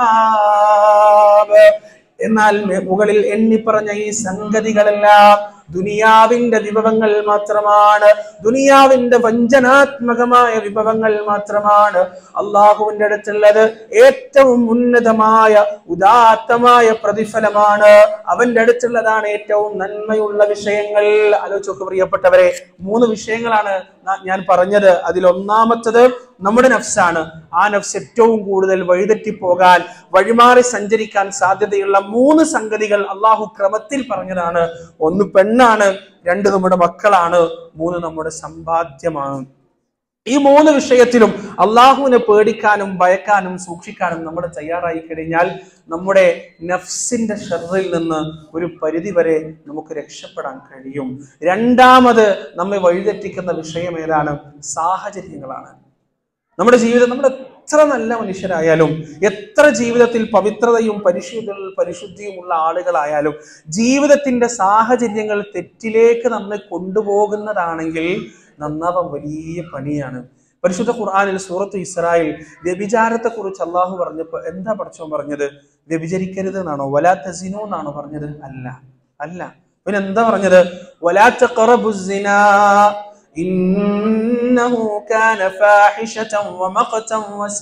الْمَآبِ എന്നാൽ മെ- മുകളിൽ എണ്ണി പറഞ്ഞ ഈ സംഗതികളെല്ലാം ദുനിയാവിന്റെ വിഭവങ്ങൾ മാത്രമാണ് ദുനിയാവിന്റെ വഞ്ചനാത്മകമായ വിഭവങ്ങൾ മാത്രമാണ് അള്ളാഹുവിന്റെ അടുത്തുള്ളത് ഏറ്റവും ഉന്നതമായ ഉദാത്തമായ പ്രതിഫലമാണ് അവന്റെ അടുത്തുള്ളതാണ് ഏറ്റവും നന്മയുള്ള വിഷയങ്ങൾ ആലോചിച്ചൊക്കെ പ്രിയപ്പെട്ടവരെ മൂന്ന് വിഷയങ്ങളാണ് ന- ഞാൻ പറഞ്ഞത് അതിൽ ഒന്നാമത്തത് നമ്മുടെ നഫ്സാണ് ആ നഫ്സ് ഏറ്റവും കൂടുതൽ വഴിതെറ്റി പോകാൻ വഴിമാറി സഞ്ചരിക്കാൻ സാധ്യതയുള്ള മൂന്ന് സംഗതികൾ അള്ളാഹു ക്രമത്തിൽ പറഞ്ഞതാണ് ഒന്ന് പെണ്ണാണ് രണ്ട് നമ്മുടെ മക്കളാണ് മൂന്ന് നമ്മുടെ സമ്പാദ്യമാണ് ഈ മൂന്ന് വിഷയത്തിലും അള്ളാഹുവിനെ പേടിക്കാനും ഭയക്കാനും സൂക്ഷിക്കാനും നമ്മൾ തയ്യാറായി കഴിഞ്ഞാൽ നമ്മുടെ നഫ്സിന്റെ ഷറിൽ നിന്ന് ഒരു പരിധി വരെ നമുക്ക് രക്ഷപ്പെടാൻ കഴിയും രണ്ടാമത് നമ്മെ വഴിതെറ്റിക്കുന്ന വിഷയം ഏതാണ് സാഹചര്യങ്ങളാണ് നമ്മുടെ ജീവിതം നമ്മൾ എത്ര നല്ല മനുഷ്യരായാലും എത്ര ജീവിതത്തിൽ പവിത്രതയും പരിശുദ്ധ പരിശുദ്ധിയുമുള്ള ആളുകളായാലും ജീവിതത്തിന്റെ സാഹചര്യങ്ങൾ തെറ്റിലേക്ക് നമ്മെ കൊണ്ടുപോകുന്നതാണെങ്കിൽ നന്നാവാൻ വലിയ പണിയാണ് പരിശുദ്ധ ഖുർആനിൽ സൂറത്ത് ഇസ്രായേൽ വ്യഭിചാരത്തെ കുറിച്ച് അള്ളാഹു പറഞ്ഞപ്പോ എന്താ പഠിച്ചോ പറഞ്ഞത് വ്യഭിചരിക്കരുത് എന്നാണോ വലാ തസിനു എന്നാണോ പറഞ്ഞത് അല്ല അല്ല പിന്നെ എന്താ പറഞ്ഞത് വലാ തഖറബു സിനാ إنه كان فاحشة ومقتا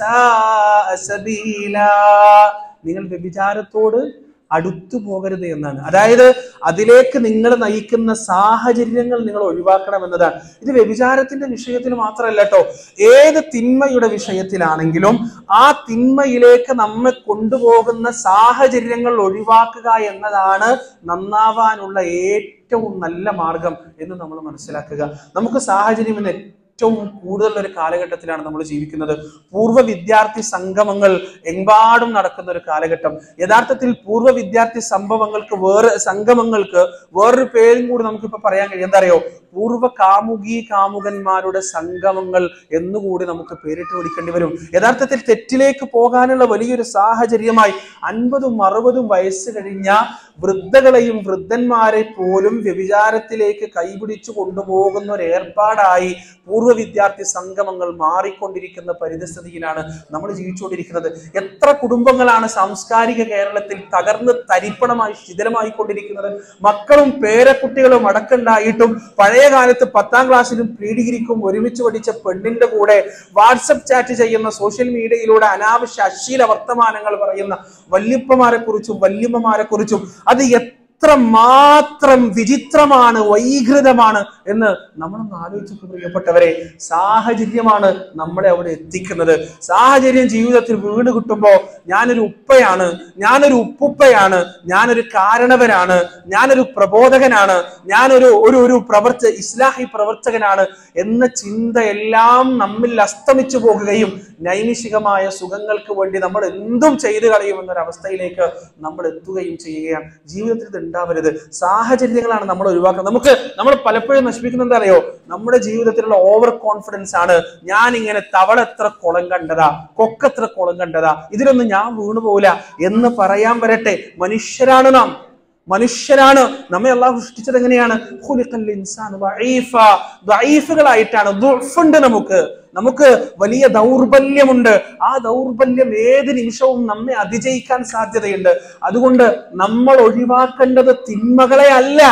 وساء سبيلا നിങ്ങൾ വ്യഭിചാരത്തോട് അടുത്തു പോകരുത് എന്നാണ് അതായത് അതിലേക്ക് നിങ്ങൾ നയിക്കുന്ന സാഹചര്യങ്ങൾ നിങ്ങൾ ഒഴിവാക്കണം എന്നതാണ് ഇത് വ്യഭിചാരത്തിന്റെ വിഷയത്തിൽ മാത്രമല്ല കേട്ടോ ഏത് തിന്മയുടെ വിഷയത്തിലാണെങ്കിലും ആ തിന്മയിലേക്ക് നമ്മെ കൊണ്ടുപോകുന്ന സാഹചര്യങ്ങൾ ഒഴിവാക്കുക എന്നതാണ് നന്നാവാനുള്ള ഏറ്റവും നല്ല മാർഗം എന്ന് നമ്മൾ മനസ്സിലാക്കുക നമുക്ക് സാഹചര്യം ഇന്ന് ഏറ്റവും കൂടുതൽ ഒരു കാലഘട്ടത്തിലാണ് നമ്മൾ ജീവിക്കുന്നത് പൂർവ്വ വിദ്യാർത്ഥി സംഗമങ്ങൾ എമ്പാടും നടക്കുന്ന ഒരു കാലഘട്ടം യഥാർത്ഥത്തിൽ പൂർവ്വ വിദ്യാർത്ഥി സംഭവങ്ങൾക്ക് വേറെ സംഗമങ്ങൾക്ക് വേറൊരു പേരും കൂടി നമുക്കിപ്പോ പറയാൻ കഴിയും എന്താ അറിയോ പൂർവ്വ കാമുകി കാമുകന്മാരുടെ സംഗമങ്ങൾ എന്നുകൂടി നമുക്ക് പേരിട്ട് വിളിക്കേണ്ടി വരും യഥാർത്ഥത്തിൽ തെറ്റിലേക്ക് പോകാനുള്ള വലിയൊരു സാഹചര്യമായി അൻപതും അറുപതും വയസ്സ് കഴിഞ്ഞ വൃദ്ധകളെയും വൃദ്ധന്മാരെ പോലും വ്യഭിചാരത്തിലേക്ക് കൈപിടിച്ചു കൊണ്ടുപോകുന്ന ഒരു ഏർപ്പാടായി പൂർവ്വ വിദ്യാർത്ഥി സംഗമങ്ങൾ മാറിക്കൊണ്ടിരിക്കുന്ന പരിതസ്ഥിതിയിലാണ് നമ്മൾ ജീവിച്ചുകൊണ്ടിരിക്കുന്നത് എത്ര കുടുംബങ്ങളാണ് സാംസ്കാരിക കേരളത്തിൽ തകർന്ന് തരിപ്പണമായി ശിഥിലമായി കൊണ്ടിരിക്കുന്നത് മക്കളും പേരക്കുട്ടികളും അടക്കണ്ടായിട്ടും പഴയ കാലത്ത് പത്താം ക്ലാസ്സിലും പ്രീ ഡിഗ്രിക്കും ഒരുമിച്ച് പഠിച്ച പെണ്ണിന്റെ കൂടെ വാട്സപ്പ് ചാറ്റ് ചെയ്യുന്ന സോഷ്യൽ മീഡിയയിലൂടെ അനാവശ്യ അശ്ലീല വർത്തമാനങ്ങൾ പറയുന്ന വല്യപ്പമാരെ കുറിച്ചും വല്യമ്മമാരെ കുറിച്ചും അത് എത്ര മാത്രം വിചിത്രമാണ് വൈകൃതമാണ് എന്ന് നമ്മളൊന്ന് ആലോചിച്ചു പ്രിയപ്പെട്ടവരെ സാഹചര്യമാണ് നമ്മളെ അവിടെ എത്തിക്കുന്നത് സാഹചര്യം ജീവിതത്തിൽ വീണ് കിട്ടുമ്പോൾ ഞാനൊരു ഉപ്പയാണ് ഞാനൊരു ഉപ്പുപ്പയാണ് ഞാനൊരു കാരണവനാണ് ഞാനൊരു പ്രബോധകനാണ് ഞാനൊരു ഒരു ഒരു പ്രവർത്ത ഇസ്ലാഹി പ്രവർത്തകനാണ് എന്ന ചിന്ത എല്ലാം നമ്മിൽ അസ്തമിച്ചു പോകുകയും നൈമിഷികമായ സുഖങ്ങൾക്ക് വേണ്ടി നമ്മൾ എന്തും ചെയ്തു കളയുമെന്നൊരു അവസ്ഥയിലേക്ക് നമ്മൾ എത്തുകയും ചെയ്യുകയാണ് ജീവിതത്തിൽ ഇത് ഉണ്ടാവരുത് സാഹചര്യങ്ങളാണ് നമ്മൾ ഒഴിവാക്കുന്നത് നമുക്ക് നമ്മൾ പലപ്പോഴും നശിപ്പിക്കുന്നത് എന്താ അറിയോ നമ്മുടെ ജീവിതത്തിലുള്ള ഓവർ കോൺഫിഡൻസ് ആണ് ഞാൻ ഇങ്ങനെ തവള എത്ര കുളം കണ്ടതാ കൊക്കത്ര കുളം കണ്ടതാ ഇതിലൊന്നും ഞാൻ വീണു പോവില്ല എന്ന് പറയാൻ വരട്ടെ മനുഷ്യരാണ് നാം മനുഷ്യരാണ് നമ്മെ അള്ളാഹു സൃഷ്ടിച്ചത് എങ്ങനെയാണ് ഖുലിഖൽ ഇൻസാനു ദഈഫ. ദഈഫുകളായിട്ടാണ് ദുഅഫുണ്ട് നമുക്ക് നമുക്ക് വലിയ ദൗർബല്യമുണ്ട് ആ ദൗർബല്യം ഏത് നിമിഷവും നമ്മെ അതിജയിക്കാൻ സാധ്യതയുണ്ട് അതുകൊണ്ട് നമ്മൾ ഒഴിവാക്കേണ്ടത് തിന്മകളെ അല്ല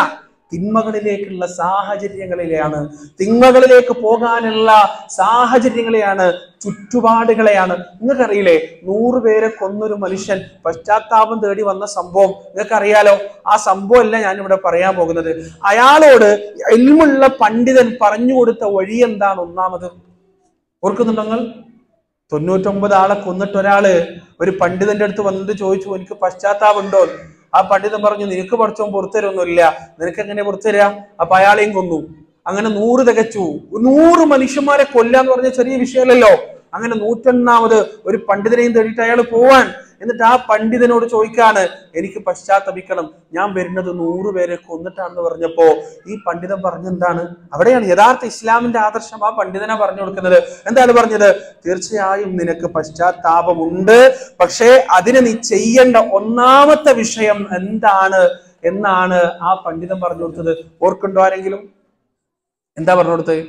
തിന്മകളിലേക്കുള്ള സാഹചര്യങ്ങളിലെയാണ് തിന്മകളിലേക്ക് പോകാനുള്ള സാഹചര്യങ്ങളെയാണ് ചുറ്റുപാടുകളെയാണ് നിങ്ങൾക്കറിയില്ലേ നൂറ് പേരെ കൊന്നൊരു മനുഷ്യൻ പശ്ചാത്താപം തേടി വന്ന സംഭവം നിങ്ങൾക്കറിയാലോ ആ സംഭവം അല്ല ഞാൻ ഇവിടെ പറയാൻ പോകുന്നത് അയാളോട് എൽമുള്ള പണ്ഡിതൻ പറഞ്ഞു കൊടുത്ത വഴി എന്താണ് ഒന്നാമത് ഓർക്കുന്നുണ്ടോ നിങ്ങൾ തൊണ്ണൂറ്റൊമ്പത് ആളെ കൊന്നിട്ട് ഒരാള് ഒരു പണ്ഡിതന്റെ അടുത്ത് വന്നിട്ട് ചോദിച്ചു എനിക്ക് പശ്ചാത്താപം ഉണ്ടോ ആ പണ്ഡിതൻ പറഞ്ഞു നിനക്ക് പഠിച്ചോൻ പുറത്തരൊന്നുമില്ല നിനക്ക് എങ്ങനെ പുറത്തരാ അപ്പൊ അയാളെയും കൊന്നു അങ്ങനെ നൂറ് തികച്ചു നൂറ് മനുഷ്യന്മാരെ കൊല്ലാന്ന് പറഞ്ഞ ചെറിയ വിഷയമല്ലല്ലോ അങ്ങനെ നൂറ്റൊന്നാമത് ഒരു പണ്ഡിതനെയും തേടിയിട്ട് അയാൾ പോവാൻ എന്നിട്ട് ആ പണ്ഡിതനോട് ചോദിക്കാണ് എനിക്ക് പശ്ചാത്തപിക്കണം ഞാൻ വരുന്നത് നൂറ് പേരെ കൊന്നിട്ടാണെന്ന് പറഞ്ഞപ്പോ ഈ പണ്ഡിതൻ പറഞ്ഞെന്താണ് അവിടെയാണ് യഥാർത്ഥ ഇസ്ലാമിന്റെ ആദർശം ആ പണ്ഡിതനാ പറഞ്ഞു കൊടുക്കുന്നത് എന്താണ് പറഞ്ഞത് തീർച്ചയായും നിനക്ക് പശ്ചാത്താപമുണ്ട് പക്ഷേ അതിന് നീ ചെയ്യേണ്ട ഒന്നാമത്തെ വിഷയം എന്താണ് എന്നാണ് ആ പണ്ഡിതൻ പറഞ്ഞു കൊടുത്തത് ഓർക്കുണ്ടോ ആരെങ്കിലും എന്താ പറഞ്ഞു കൊടുത്തത്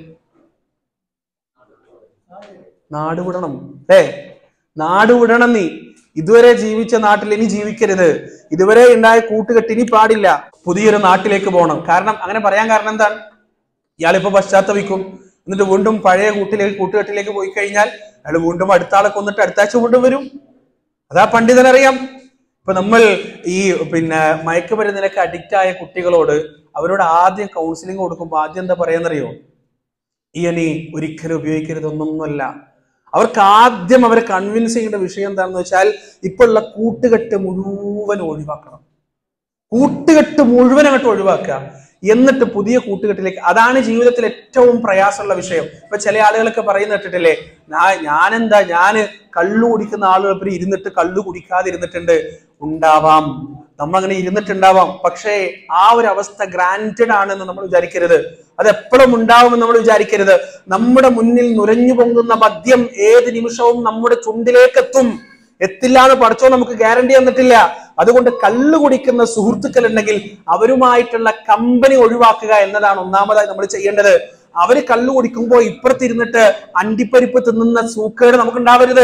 നാട് വിടണം ഏ നാട് വിടണം നീ ഇതുവരെ ജീവിച്ച നാട്ടിൽ ഇനി ജീവിക്കരുത് ഇതുവരെ ഉണ്ടായ കൂട്ടുകെട്ട് ഇനി പാടില്ല പുതിയൊരു നാട്ടിലേക്ക് പോകണം കാരണം അങ്ങനെ പറയാൻ കാരണം എന്താണ് ഇയാളിപ്പോ പശ്ചാത്തപിക്കും എന്നിട്ട് വീണ്ടും പഴയ കൂട്ടിലേക്ക് കൂട്ടുകെട്ടിലേക്ക് പോയി കഴിഞ്ഞാൽ അയാൾ വീണ്ടും അടുത്ത ആളെ കൊന്നിട്ട് അടുത്ത ആഴ്ച വീണ്ടും വരും അതാ പണ്ഡിതനറിയാം ഇപ്പൊ നമ്മൾ ഈ പിന്നെ മയക്കുമരുന്നിനൊക്കെ അഡിക്റ്റ് ആയ കുട്ടികളോട് അവരോട് ആദ്യം കൗൺസിലിംഗ് കൊടുക്കുമ്പോൾ ആദ്യം എന്താ പറയാന്നറിയോ ഈ അനി ഒരിക്കലും ഉപയോഗിക്കരുത് ഒന്നൊന്നുമല്ല അവർക്ക് ആദ്യം അവരെ കൺവിൻസ് ചെയ്യേണ്ട വിഷയം എന്താണെന്ന് വെച്ചാൽ ഇപ്പോഴുള്ള കൂട്ടുകെട്ട് മുഴുവൻ ഒഴിവാക്കണം കൂട്ടുകെട്ട് മുഴുവൻ അങ്ങോട്ട് ഒഴിവാക്കുക എന്നിട്ട് പുതിയ കൂട്ടുകെട്ടിലേക്ക് അതാണ് ജീവിതത്തിൽ ഏറ്റവും പ്രയാസമുള്ള വിഷയം ഇപ്പൊ ചില ആളുകളൊക്കെ പറയുന്ന കേട്ടിട്ടില്ലേ "ഞാ- ഞാനെന്താ ഞാന് കള്ളു കുടിക്കുന്ന ആളുകൾ ഇരുന്നിട്ട് കള്ളു കുടിക്കാതെ ഇരുന്നിട്ടുണ്ട് ഉണ്ടാവാം നമ്മൾ അങ്ങനെ ഇരുന്നിട്ടുണ്ടാവാം പക്ഷേ ആ ഒരു അവസ്ഥ ഗ്രാൻറ്റഡ് ആണെന്ന് നമ്മൾ വിചാരിക്കരുത് അത് എപ്പോഴും ഉണ്ടാവുമെന്ന് നമ്മൾ വിചാരിക്കരുത് നമ്മുടെ മുന്നിൽ നുരഞ്ഞു പൊങ്ങുന്ന മദ്യം ഏത് നിമിഷവും നമ്മുടെ ചുണ്ടിലേക്ക് എത്തും എത്തില്ല എന്ന് പഠിച്ചോ നമുക്ക് ഗ്യാരണ്ടി തന്നിട്ടില്ല അതുകൊണ്ട് കള്ളു കുടിക്കുന്ന സുഹൃത്തുക്കൾ ഉണ്ടെങ്കിൽ അവരുമായിട്ടുള്ള കമ്പനി ഒഴിവാക്കുക എന്നതാണ് ഒന്നാമതായി നമ്മൾ ചെയ്യേണ്ടത് അവര് കള്ളു കുടിക്കുമ്പോൾ ഇപ്പുറത്തിരുന്നിട്ട് അണ്ടിപ്പരിപ്പ് തിന്നുന്ന സൂക്കേട് നമുക്ക് ഉണ്ടാവരുത്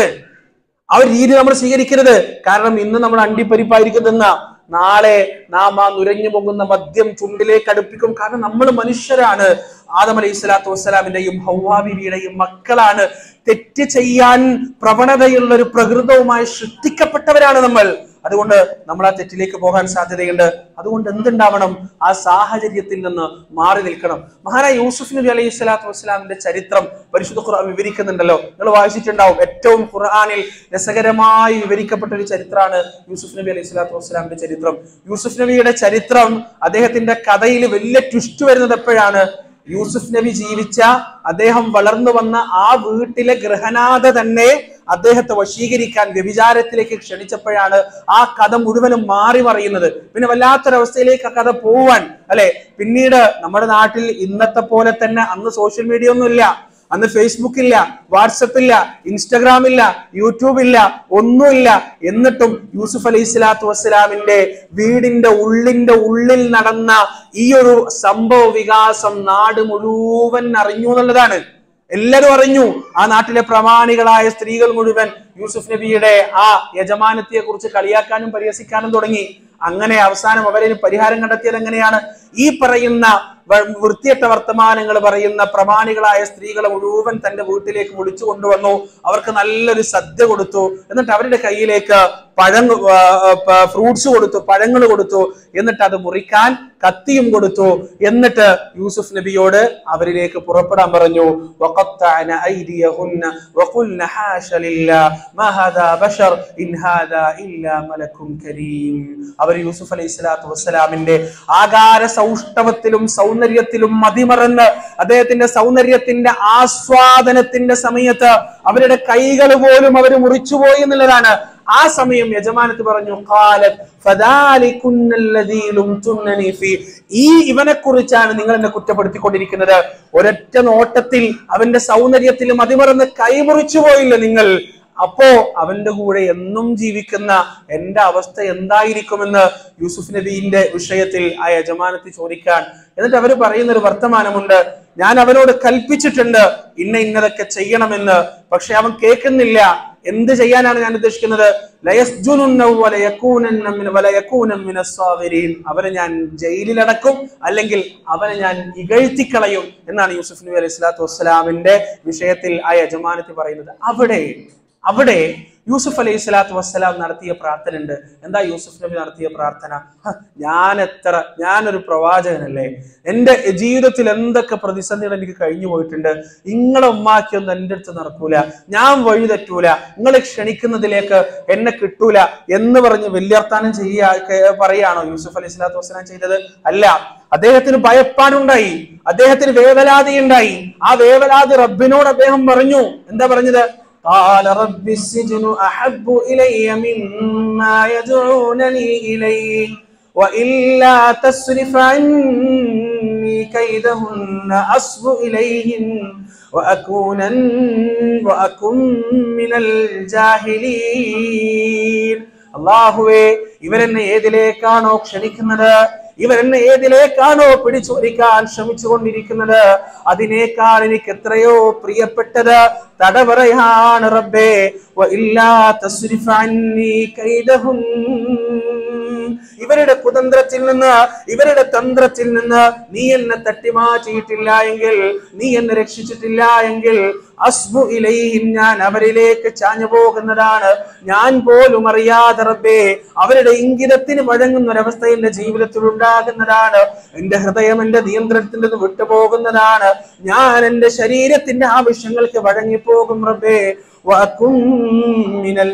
ആ ഒരു രീതി നമ്മൾ സ്വീകരിക്കരുത് കാരണം ഇന്ന് നമ്മൾ അണ്ടിപ്പരിപ്പായിരിക്കും തിന്ന നാളെ നാം ആ നുരഞ്ഞു പൊങ്ങുന്ന മദ്യം ചുണ്ടിലേക്ക് അടുപ്പിക്കും കാരണം നമ്മൾ മനുഷ്യരാണ് ആദം അലൈഹി സ്വലാത്തു വസ്സലാമിന്റെയും ഹൗവാബിബിയുടെയും മക്കളാണ് തെറ്റ് ചെയ്യാൻ പ്രവണതയുള്ള ഒരു പ്രകൃതവുമായി സൃഷ്ടിക്കപ്പെട്ടവരാണ് നമ്മൾ അതുകൊണ്ട് നമ്മൾ ആ തെറ്റിലേക്ക് പോകാൻ സാധ്യതയുണ്ട് അതുകൊണ്ട് എന്തുണ്ടാവണം ആ സാഹചര്യത്തിൽ നിന്ന് മാറി നിൽക്കണം മഹാനായ യൂസുഫ് നബി അലൈഹി സ്വലാത്തു വസ്സലാമിന്റെ ചരിത്രം പരിശുദ്ധ ഖുർആൻ വിവരിക്കുന്നുണ്ടല്ലോ നിങ്ങൾ വായിച്ചിട്ടുണ്ടാവും ഏറ്റവും ഖുർആനിൽ രസകരമായി വിവരിക്കപ്പെട്ട ഒരു ചരിത്രമാണ് യൂസുഫ് നബി അലൈഹി സ്വലാത്തു വസ്സലാമിന്റെ ചരിത്രം യൂസുഫ് നബിയുടെ ചരിത്രം അദ്ദേഹത്തിന്റെ കഥയിൽ വലിയ ട്വിസ്റ്റ് വരുന്നത് എപ്പോഴാണ് യൂസുഫ് നബി ജീവിച്ച അദ്ദേഹം വളർന്നു വന്ന ആ വീട്ടിലെ ഗൃഹനാഥ തന്നെ അദ്ദേഹത്തെ വശീകരിക്കാൻ വ്യഭിചാരത്തിലേക്ക് ക്ഷണിച്ചപ്പോഴാണ് ആ കഥ മുഴുവനും മാറി മറിയുന്നത് പിന്നെ വല്ലാത്തൊരവസ്ഥയിലേക്ക് ആ കഥ പോവാൻ അല്ലെ പിന്നീട് നമ്മുടെ നാട്ടിൽ ഇന്നത്തെ പോലെ തന്നെ അന്ന് സോഷ്യൽ മീഡിയ ഒന്നും ഇല്ല അന്ന് ഫേസ്ബുക്ക് ഇല്ല വാട്സപ്പ് ഇല്ല ഇൻസ്റ്റഗ്രാം ഇല്ല യൂട്യൂബ് ഇല്ല ഒന്നുമില്ല എന്നിട്ടും യൂസുഫ് അലൈഹി സ്വലാത്തു വസ്സലാമിന്റെ വീടിന്റെ ഉള്ളിന്റെ ഉള്ളിൽ നടന്ന ഈ ഒരു സംഭവ വികാസം നാട് മുഴുവൻ അറിഞ്ഞു എന്നുള്ളതാണ് എല്ലാവരും അറിഞ്ഞു ആ നാട്ടിലെ പ്രമാണികളായ സ്ത്രീകൾ മുഴുവൻ യൂസുഫ് നബിയുടെ ആ യജമാനത്തിയെ കുറിച്ച് കളിയാക്കാനും പരിഹസിക്കാനും തുടങ്ങി അങ്ങനെ അവസാനം അവരതിന് പരിഹാരം കണ്ടെത്തിയത് എങ്ങനെയാണ് ഈ പറയുന്ന വ- വൃത്തിയട്ട വർത്തമാനങ്ങൾ പറയുന്ന പ്രമാണികളായ സ്ത്രീകളെ മുഴുവൻ തന്റെ വീട്ടിലേക്ക് വിളിച്ചു കൊണ്ടുവന്നു അവർക്ക് നല്ലൊരു സദ്യ കൊടുത്തു എന്നിട്ട് അവരുടെ കയ്യിലേക്ക് പഴം ഫ്രൂട്ട്സ് കൊടുത്തു പഴങ്ങൾ കൊടുത്തു എന്നിട്ട് അത് മുറിക്കാൻ കത്തിയും കൊടുത്തു എന്നിട്ട് യൂസുഫ് നബിയോട് അവരിലേക്ക് പുറപ്പെടാൻ പറഞ്ഞു وقطعن أيديهن وقلن حاش لله ما هذا بشر إن هذا إلا ملك كريم അവർ യൂസുഫ് അലൈഹി സ്വലാത്തു വസ്സലാമിന്റെ ആകാര സൗഷ്ഠവത്തിലും സൗന്ദര്യത്തിലും മതിമറന്ന് അദ്ദേഹത്തിന്റെ സൗന്ദര്യത്തിന്റെ ആസ്വാദനത്തിന്റെ സമയത്ത് അവരുടെ കൈകൾ പോലും അവർ മുറിച്ചുപോയി എന്നുള്ളതാണ് ആ സമയം യജമാനത്ത് പറഞ്ഞു "ഖാലത് ഫദാലികുന്നല്ലദീ ലുംതുന്നനി ഫീ." ഈ ഇവനെ കുറിച്ചാണ് നിങ്ങൾ എന്നെ കുറ്റപ്പെടുത്തിക്കൊണ്ടിരിക്കുന്നത് ഒരൊറ്റ നോട്ടത്തിൽ അവന്റെ സൗന്ദര്യത്തിൽ മതിമറന്ന് കൈമുറിച്ചു പോയില്ല നിങ്ങൾ അപ്പോ അവന്റെ കൂടെ എന്നും ജീവിക്കുന്ന എന്റെ അവസ്ഥ എന്തായിരിക്കുമെന്ന് യൂസുഫ് നബീന്റെ വിഷയത്തിൽ ആ യജമാനത്തിൽ ചോദിക്കാൻ എന്നിട്ട് അവര് പറയുന്ന ഒരു വർത്തമാനമുണ്ട് ഞാൻ അവനോട് കൽപ്പിച്ചിട്ടുണ്ട് ഇന്ന ഇന്നതൊക്കെ ചെയ്യണമെന്ന് പക്ഷെ അവൻ കേൾക്കുന്നില്ല എന്ത് ചെയ്യാനാണ് ഞാൻ ഉദ്ദേശിക്കുന്നത് ലയസ്ജുനുന്ന വലയകൂനന്ന മിന- വലയകൂന മിനസ്സാഗിരീൻ. അവരെ ഞാൻ ജയിലിലടക്കും അല്ലെങ്കിൽ അവനെ ഞാൻ ഇകഴ്ത്തിക്കളയും എന്നാണ് യൂസുഫ് നബി അലൈഹി സ്വലാത്തു വസ്സലാമിന്റെ വിഷയത്തിൽ ആ യജമാനത്തി പറയുന്നത് അവിടെ അവിടെ യൂസുഫ് അലൈഹി സ്വലാത്തു വസ്സലാം നടത്തിയ പ്രാർത്ഥന ഉണ്ട് എന്താ യൂസുഫ് നബി നടത്തിയ പ്രാർത്ഥന ഹ, ഞാൻ എത്ര ഞാനൊരു പ്രവാചകനല്ലേ എൻ്റെ ജീവിതത്തിൽ എന്തൊക്കെ പ്രതിസന്ധികൾ എനിക്ക് കഴിഞ്ഞു പോയിട്ടുണ്ട് നിങ്ങളെ ഉമ്മാക്കിയൊന്നും എൻ്റെ അടുത്ത് നടക്കൂല ഞാൻ വഴി തെറ്റൂല നിങ്ങളെ ക്ഷണിക്കുന്നതിലേക്ക് എന്നെ കിട്ടൂല എന്ന് പറഞ്ഞ് വല്യർത്താനം ചെയ്യാ കേ- പറയാണോ യൂസുഫ് അലൈഹി സ്വലാത്തു വസ്സലാം ചെയ്തത് അല്ല അദ്ദേഹത്തിന് ഭയപ്പാടുണ്ടായി അദ്ദേഹത്തിന് വേവലാതി ഉണ്ടായി ആ വേവലാതി റബ്ബിനോട് അദ്ദേഹം പറഞ്ഞു എന്താ പറഞ്ഞത് قال رب السجن أحب إلي مما يدعونني إليه وإلا تصرف عني كيدهن أصب إليهن وأكون وأكن من الجاهلين അള്ളാഹുവേ ഇവരെന്നെ ഏതിലേക്കാണോ ക്ഷണിക്കുന്നത് ഇവരെന്നെ ഏതിലേക്കാണോ പിടിച്ചോടിക്കാൻ ശ്രമിച്ചുകൊണ്ടിരിക്കുന്നത് അതിനേക്കാൾ എനിക്ക് എത്രയോ പ്രിയപ്പെട്ടത് തടവറയാണ് റബ്ബേ വ ഇല്ലാ തസ്രിഫ് അന്നി കൈദഹും ഇവരുടെ കുതന്ത്രത്തിൽ നിന്ന് ഇവരുടെ തന്ത്രത്തിൽ നിന്ന് നീ എന്നെ തട്ടിമാറ്റിയിട്ടില്ല എങ്കിൽ നീ എന്നെ രക്ഷിച്ചിട്ടില്ല എങ്കിൽ അസ്ബു ഇലൈഹിം ഞാൻ അവരിലേക്ക് ചാഞ്ഞു പോകുന്നതാണ് ഞാൻ പോലും അറിയാതെ റബ്ബേ അവരുടെ ഇംഗിതത്തിന് വഴങ്ങുന്ന ഒരവസ്ഥ എന്റെ ജീവിതത്തിൽ ഉണ്ടാകുന്നതാണ് എന്റെ ഹൃദയം എന്റെ നിയന്ത്രണത്തിൽ നിന്ന് വിട്ടുപോകുന്നതാണ് ഞാൻ എന്റെ ശരീരത്തിന്റെ ആവശ്യങ്ങൾക്ക് വഴങ്ങിപ്പോകും റബ്ബേ വഅകും മിനൽ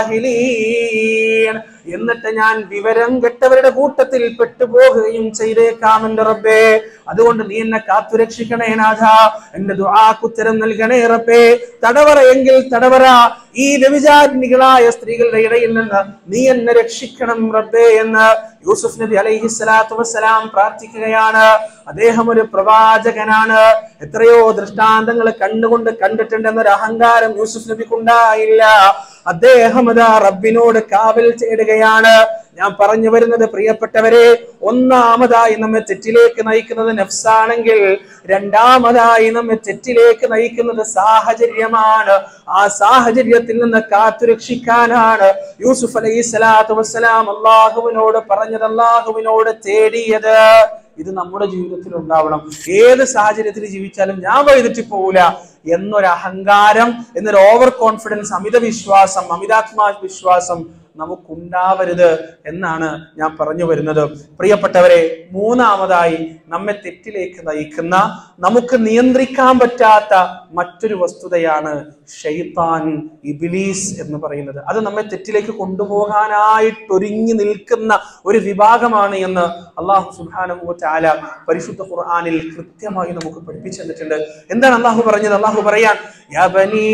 ജാഹിലീൻ എന്നിട്ട് ഞാൻ വിവരം കെട്ടവരുടെ കൂട്ടത്തിൽ പെട്ടുപോകുകയും ചെയ്തേക്കാം എന്റെ റബ്ബേ അതുകൊണ്ട് നീ എന്നെ കാത്തുരക്ഷിക്കണേ നാഥ എന്റെ ദുആക്കുത്തരം നൽകണേ റബ്ബേ തടവറ എങ്കിൽ തടവറ ഈ വ്യഭിചാരിണികളായ സ്ത്രീകളുടെ ഇടയിൽ നിന്ന് നീ എന്നെ രക്ഷിക്കണം റബ്ബേ എന്ന് യൂസുഫ് നബി അലൈഹി സ്വലാത്തു വസ്സലാം പ്രാർത്ഥിക്കുകയാണ് അദ്ദേഹം ഒരു പ്രവാചകനാണ് എത്രയോ ദൃഷ്ടാന്തങ്ങൾ കണ്ടുകൊണ്ട് കണ്ടിട്ടുണ്ട് എന്നൊരു അഹങ്കാരം യൂസുഫ് നബിക്കുണ്ടായില്ല അദ്ദേഹം അതാ റബ്ബിനോട് കാവൽ തേടുകയാണ് ഞാൻ പറഞ്ഞു വരുന്നത് പ്രിയപ്പെട്ടവരെ ഒന്നാമതായി നമ്മെ തെറ്റിലേക്ക് നയിക്കുന്നത് നഫ്സാണെങ്കിൽ രണ്ടാമതായി നമ്മെ തെറ്റിലേക്ക് നയിക്കുന്നത് സാഹചര്യമാണ് ആ സാഹചര്യത്തിൽ നിന്ന് കാത്തുരക്ഷിക്കാനാണ് യൂസുഫ് അലൈഹി സ്വലാത്തു വസ്സലാം അള്ളാഹുവിനോട് പറഞ്ഞത് അള്ളാഹുവിനോട് തേടിയത് ഇത് നമ്മുടെ ജീവിതത്തിൽ ഉണ്ടാവണം ഏത് സാഹചര്യത്തിൽ ജീവിച്ചാലും ഞാൻ വഴിതെറ്റി പോകൂല എന്നൊരു അഹങ്കാരം എന്നൊരു ഓവർ കോൺഫിഡൻസ് അമിത വിശ്വാസം അമിതാത്മാ വിശ്വാസം നമുക്കുണ്ടാവരുത് എന്നാണ് ഞാൻ പറഞ്ഞു വരുന്നത് പ്രിയപ്പെട്ടവരെ മൂന്നാമതായി നമ്മെ തെറ്റിലേക്ക് നയിക്കുന്ന നമുക്ക് നിയന്ത്രിക്കാൻ പറ്റാത്ത മറ്റൊരു വസ്തുതയാണ് ഷെയ്ത്താൻ ഇബിലീസ് എന്ന് പറയുന്നത് അത് നമ്മെ തെറ്റിലേക്ക് കൊണ്ടുപോകാനായിട്ട് ഒരുങ്ങി നിൽക്കുന്ന ഒരു വിഭാഗമാണ് എന്ന് അള്ളാഹു സുബാനു ചാല പരിശുദ്ധ ഖുർആാനിൽ കൃത്യമായി നമുക്ക് പഠിപ്പിച്ചു തന്നിട്ടുണ്ട് എന്താണ് അള്ളാഹു പറഞ്ഞത് അള്ളാഹു പറയാൻ "യാ ബനീ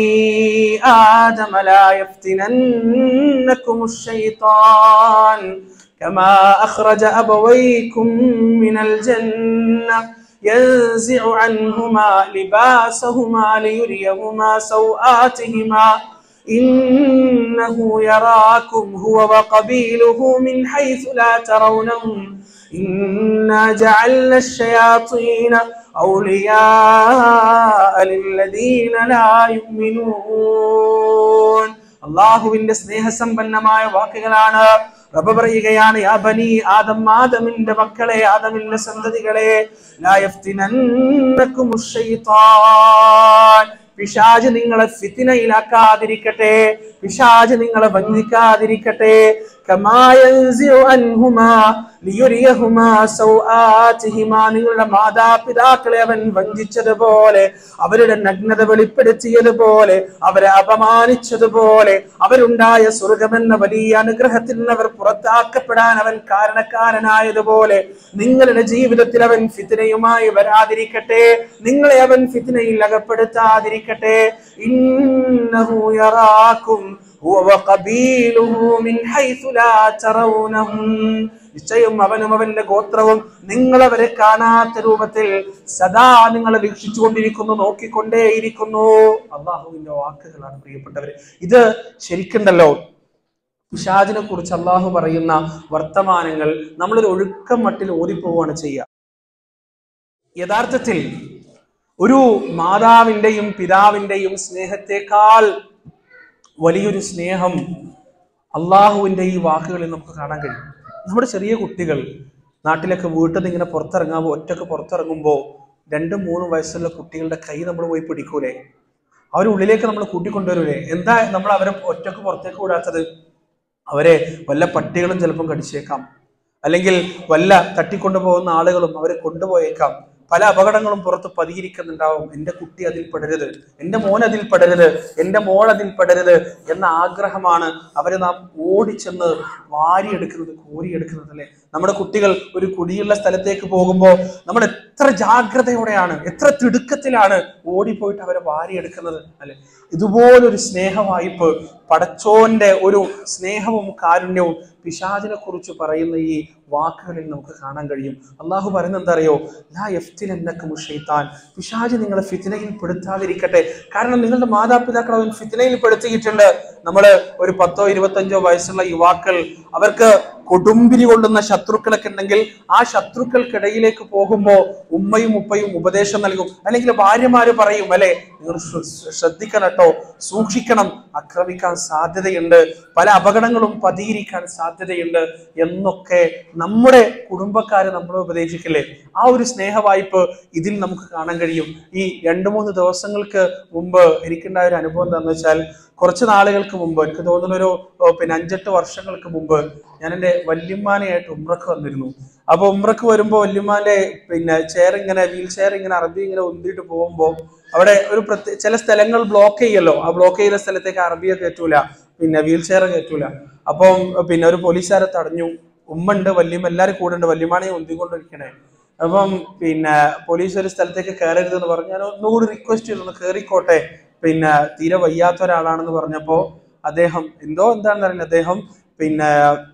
ആദമ ലാ യഫ്തിനന്നകും الشيطان كما أخرج أبويكم من الجنة ينزع عنهما لباسهما ليريهما سوآتهما إنه يراكم هو وقبيله من حيث لا ترونهم إنا جعلنا الشياطين أولياء للذين لا يؤمنون അള്ളാഹുവിന്റെ സ്നേഹസമ്പന്നമായ വാക്കുകളാണ് റബ്ബ് പറയുകയാണ് യാ ബനി ആദം ആദമിന്റെ മക്കളെ ആദമിന്റെ സന്തതികളെ ലാ യഫ്തിനന്നകുമുശ് ശൈത്താൻ പിശാജ് നിങ്ങളെ ഫിത്തിനയിലാക്കാതിരിക്കട്ടെ പിശാജ് നിങ്ങളെ വഞ്ചിക്കാതിരിക്കട്ടെ കമാ യൻസിഉ അൻഹുമാ ലിയുരിയഹുമാ സൗആതിഹിമാ നിങ്ങളുടെ മാതാപിതാക്കളെ അവൻ വഞ്ചിച്ചതുപോലെ അവരുടെ നഗ്നത വെളിപ്പെടുത്തിയതുപോലെ അവരെ അപമാനിച്ചതുപോലെ അവരുണ്ടായ സ്വർഗമെന്ന വലിയ അനുഗ്രഹത്തിൽ നിന്ന് അവർ പുറത്താക്കപ്പെടാൻ അവൻ കാരണക്കാരനായതുപോലെ നിങ്ങളുടെ ജീവിതത്തിൽ അവൻ ഫിത്തിനയുമായി വരാതിരിക്കട്ടെ നിങ്ങളെ അവൻ ഫിത്തിനയിൽ അകപ്പെടുത്താതിരിക്കട്ടെ ഇന്നഹു യറാക്കും هو وقبيله من حيث لا ترونهم നിശ്ചയം അവനും അവന്റെ ഗോത്രവും നിങ്ങൾ അവരെ കാണാത്ത രൂപത്തിൽ സദാ നിങ്ങളെ വീക്ഷിച്ചുകൊണ്ടിരിക്കുന്നു നോക്കിക്കൊണ്ടേയിരിക്കുന്നു അള്ളാഹുവിന്റെ വാക്കുകളാണ് പ്രിയപ്പെട്ടവര് ഇത് ശരിക്കുണ്ടല്ലോ പിശാചിനെ കുറിച്ച് അള്ളാഹു പറയുന്ന വർത്തമാനങ്ങൾ നമ്മളൊരു ഒഴുക്കം മട്ടിൽ ഓതിപ്പോവാണ് ചെയ്യുക യഥാർത്ഥത്തിൽ ഒരു മാതാവിന്റെയും പിതാവിന്റെയും സ്നേഹത്തെക്കാൾ വലിയൊരു സ്നേഹം അള്ളാഹുവിൻ്റെ ഈ വാക്കുകളിൽ നമുക്ക് കാണാൻ കഴിയും നമ്മുടെ ചെറിയ കുട്ടികൾ നാട്ടിലൊക്കെ വീട്ടിൽ നിന്ന് ഇങ്ങനെ പുറത്തിറങ്ങാമ്പോൾ ഒറ്റക്ക് പുറത്തിറങ്ങുമ്പോൾ രണ്ടും മൂന്നും വയസ്സുള്ള കുട്ടികളുടെ കൈ നമ്മൾ പോയി പിടിക്കൂലേ അവർ ഉള്ളിലേക്ക് നമ്മൾ കൂട്ടിക്കൊണ്ടുവരൂലേ എന്താ നമ്മൾ അവരെ ഒറ്റക്ക് പുറത്തേക്ക് വിടാത്തത് അവരെ വല്ല പട്ടികളും ചിലപ്പം കടിച്ചേക്കാം അല്ലെങ്കിൽ വല്ല തട്ടിക്കൊണ്ടു പോകുന്ന ആളുകളും അവരെ കൊണ്ടുപോയേക്കാം പല അപകടങ്ങളും പുറത്ത് പതിയിരിക്കുന്നുണ്ടാവും എൻ്റെ കുട്ടി അതിൽ പെടരുത് എൻ്റെ മോൻ അതിൽ പെടരുത് എൻ്റെ മോൾ അതിൽ പെടരുത് എന്ന ആഗ്രഹമാണ് അവരെ നാം ഓടിച്ചെന്ന് വാരിയെടുക്കുന്നത് കോരിയെടുക്കുന്നത് അല്ലെ നമ്മുടെ കുട്ടികൾ ഒരു കുടിയുള്ള സ്ഥലത്തേക്ക് പോകുമ്പോൾ നമ്മൾ എത്ര ജാഗ്രതയോടെയാണ് എത്ര തിടുക്കത്തിലാണ് ഓടിപ്പോയിട്ട് അവരെ വാരിയെടുക്കുന്നത് അല്ലെ ഇതുപോലൊരു സ്നേഹവായ്പ് പടച്ചോന്റെ ഒരു സ്നേഹവും കാരുണ്യവും പിശാചിനെ കുറിച്ച് പറയുന്ന ഈ വാക്കുകളിൽ നമുക്ക് കാണാൻ കഴിയും അള്ളാഹു പറയുന്നത് എന്താ അറിയോ ലാ എഫ്തിൽ എന്നൊക്കെ മുഷൈത്താൻ പിശാജ് നിങ്ങളെ ഫിത്തിനയിൽ പെടുത്താതിരിക്കട്ടെ കാരണം നിങ്ങളുടെ മാതാപിതാക്കൾ അവൻ ഫിത്തിനയിൽ പെടുത്തിയിട്ടുണ്ട് നമ്മൾ ഒരു പത്തോ ഇരുപത്തഞ്ചോ വയസ്സുള്ള യുവാക്കൾ അവർക്ക് കൊടുമ്പിരി കൊള്ളുന്ന ശത്രുക്കളൊക്കെ ഉണ്ടെങ്കിൽ ആ ശത്രുക്കൾക്കിടയിലേക്ക് പോകുമ്പോൾ ഉമ്മയും ഉപ്പയും ഉപദേശം നൽകും അല്ലെങ്കിൽ ഭാര്യമാര് പറയും അല്ലെ നിങ്ങൾ ശ്ര- ശ്രദ്ധിക്കണം കേട്ടോ സൂക്ഷിക്കണം ആക്രമിക്കാൻ സാധ്യതയുണ്ട് പല അപകടങ്ങളും പതിയിരിക്കാൻ സാധ്യതയുണ്ട് എന്നൊക്കെ നമ്മുടെ കുടുംബക്കാര് നമ്മളെ ഉപദേശിക്കില്ലേ ആ ഒരു സ്നേഹവായ്പ് ഇതിൽ നമുക്ക് കാണാൻ കഴിയും ഈ രണ്ട് മൂന്ന് ദിവസങ്ങൾക്ക് മുമ്പ് എനിക്കുണ്ടായ ഒരു അനുഭവം എന്താണെന്ന് വെച്ചാൽ കുറച്ച് നാളുകൾക്ക് മുമ്പ് എനിക്ക് തോന്നുന്ന ഒരു ഓ, പിന്നെ അഞ്ചെട്ട് വർഷങ്ങൾക്ക് മുമ്പ് ഞാൻ എൻ്റെ വല്യമ്മാനെയായിട്ട് ഉമ്രക്ക് വന്നിരുന്നു അപ്പൊ ഉമ്രക്ക് വരുമ്പോൾ വല്യമ്മാന്റെ പിന്നെ ചെയർ ഇങ്ങനെ വീൽ ചെയർ ഇങ്ങനെ അറബി ഇങ്ങനെ ഉന്തിയിട്ട് പോകുമ്പോൾ അവിടെ ഒരു പ്രത്യേക ചില സ്ഥലങ്ങൾ ബ്ലോക്ക് ചെയ്യല്ലോ ആ ബ്ലോക്ക് ചെയ്ത സ്ഥലത്തേക്ക് അറബിയെ കയറ്റൂല പിന്നെ വീൽ ചെയർ കയറ്റൂല അപ്പം പിന്നെ ഒരു പോലീസുകാരെ തടഞ്ഞു ഉമ്മ ഉണ്ട് വല്യമ്മ എല്ലാവരും കൂടെ ഉണ്ട് വല്യമ്മാനെ ഉന്തിക്കൊണ്ടിരിക്കണേ അപ്പം പിന്നെ പോലീസ് ഒരു സ്ഥലത്തേക്ക് കയറരുത് എന്ന് പറഞ്ഞു ഞാൻ ഒന്നുകൂടി റിക്വസ്റ്റ് ചെയ്തു ഒന്ന് കയറിക്കോട്ടെ പിന്നെ തീരെ വയ്യാത്ത ഒരാളാണെന്ന് പറഞ്ഞപ്പോ അദ്ദേഹം എന്തോ എന്താണെന്ന് അറിയില്ല അദ്ദേഹം പിന്നെ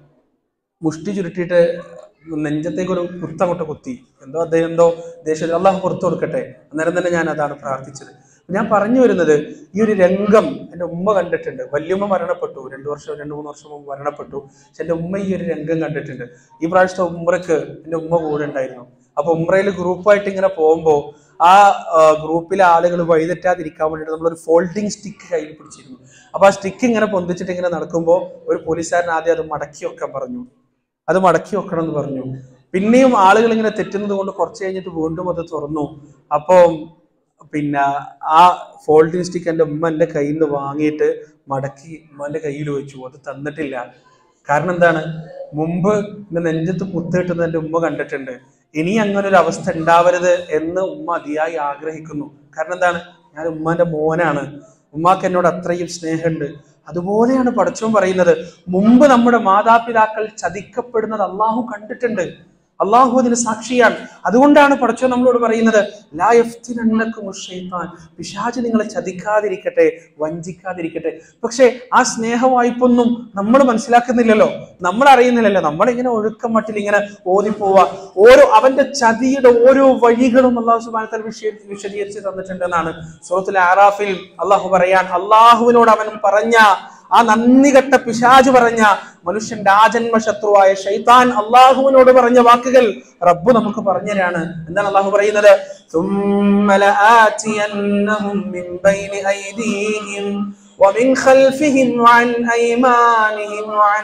മുഷ്ടി ചുരുട്ടിയിട്ട് നെഞ്ചത്തേക്ക് ഒരു കുത്തങ്ങോട്ട് കുത്തി എന്തോ അദ്ദേഹം എന്തോ ദേശത്തിൽ അള്ളാഹു പുറത്തു കൊടുക്കട്ടെ അന്നേരം തന്നെ ഞാൻ അതാണ് പ്രാർത്ഥിച്ചത് ഞാൻ പറഞ്ഞു വരുന്നത് ഈ ഒരു രംഗം എൻ്റെ ഉമ്മ കണ്ടിട്ടുണ്ട് വല്യമ്മ മരണപ്പെട്ടു രണ്ടു വർഷം രണ്ട് മൂന്ന് വർഷം മുമ്പ് മരണപ്പെട്ടു പക്ഷെ എൻ്റെ ഉമ്മ ഈ ഒരു രംഗം കണ്ടിട്ടുണ്ട് ഈ പ്രാവശ്യത്തെ ഉമ്രക്ക് എൻ്റെ ഉമ്മ കൂടെ ഉണ്ടായിരുന്നു അപ്പൊ ഉമ്രയിൽ ഗ്രൂപ്പായിട്ട് ഇങ്ങനെ പോകുമ്പോൾ ആ ആ, ഗ്രൂപ്പിലെ ആളുകൾ വഴിതെറ്റാതിരിക്കാൻ വേണ്ടിയിട്ട് നമ്മളൊരു ഫോൾഡിങ് സ്റ്റിക്ക് കയ്യിൽ പിടിച്ചിരുന്നു അപ്പൊ ആ സ്റ്റിക്ക് ഇങ്ങനെ പൊന്തിച്ചിട്ട് ഇങ്ങനെ നടക്കുമ്പോൾ ഒരു പോലീസുകാരൻ ആദ്യം അത് മടക്കി വെക്കാൻ പറഞ്ഞു അത് മടക്കി വെക്കണം എന്ന് പറഞ്ഞു പിന്നെയും ആളുകൾ ഇങ്ങനെ തെറ്റുന്നത് കൊണ്ട് കുറച്ച് കഴിഞ്ഞിട്ട് വീണ്ടും അത് തുറന്നു അപ്പം പിന്നെ ആ ഫോൾഡിങ് സ്റ്റിക്ക് എൻ്റെ ഉമ്മ എൻ്റെ കയ്യിൽ നിന്ന് വാങ്ങിയിട്ട് മടക്കി ഉമ്മൻ്റെ കയ്യിൽ വെച്ചു അത് തന്നിട്ടില്ല കാരണം എന്താണ് മുമ്പ് എന്റെ നെഞ്ചത്ത് കുത്തിയിട്ടുന്നത് എൻ്റെ ഉമ്മ കണ്ടിട്ടുണ്ട് ഇനി അങ്ങനെ ഒരു അവസ്ഥ ഉണ്ടാവരുത് എന്ന് ഉമ്മ അതിയായി ആഗ്രഹിക്കുന്നു കാരണം എന്താണ് ഞാൻ ഉമ്മാന്റെ മോനാണ് ഉമ്മാക്ക് എന്നോട് അത്രയും സ്നേഹമുണ്ട് അതുപോലെയാണ് പടച്ചോൻ പറയുന്നത് മുമ്പ് നമ്മുടെ മാതാപിതാക്കൾ ചതിക്കപ്പെടുന്നത് അള്ളാഹു കണ്ടിട്ടുണ്ട് അള്ളാഹു അതിന് സാക്ഷിയാണ് അതുകൊണ്ടാണ് പടച്ചോ നമ്മളോട് പറയുന്നത് ലാ യഫ്തിനന്നക്കും ഉശ്ശൈത്താൻ. പിശാച് നിങ്ങളെ ചതിക്കാതിരിക്കട്ടെ വഞ്ചിക്കാതിരിക്കട്ടെ പക്ഷേ ആ സ്നേഹവായ്പൊന്നും നമ്മൾ മനസ്സിലാക്കുന്നില്ലല്ലോ നമ്മൾ അറിയുന്നില്ലല്ലോ നമ്മളിങ്ങനെ ഒഴുക്കം മട്ടിൽ ഇങ്ങനെ ഓതിപ്പോവാ ഓരോ അവന്റെ ചതിയുടെ ഓരോ വഴികളും അള്ളാഹു സുബാനത്തൽ വിശ വിശദീകരിച്ച് തന്നിട്ടുണ്ടെന്നാണ് സൂറത്തുൽ ആറാഫിൽ അള്ളാഹു പറയാൻ അള്ളാഹുവിനോട് അവൻ പറഞ്ഞ ആ നന്ദി കെട്ട പിശാജ് പറഞ്ഞ മനുഷ്യന്റെ ആജന്മ ശത്രുവായ ഷൈത്താൻ അള്ളാഹുവിനോട് പറഞ്ഞ വാക്കുകൾ റബ്ബ് നമുക്ക് പറഞ്ഞുതരാണ് എന്താണ് അള്ളാഹു പറയുന്നത് ثُمَّ لَآتِيَنَّهُم مِّن بَيْنِ أَيْدِيهِمْ ومن خلفهم وعن أيمانهم وعن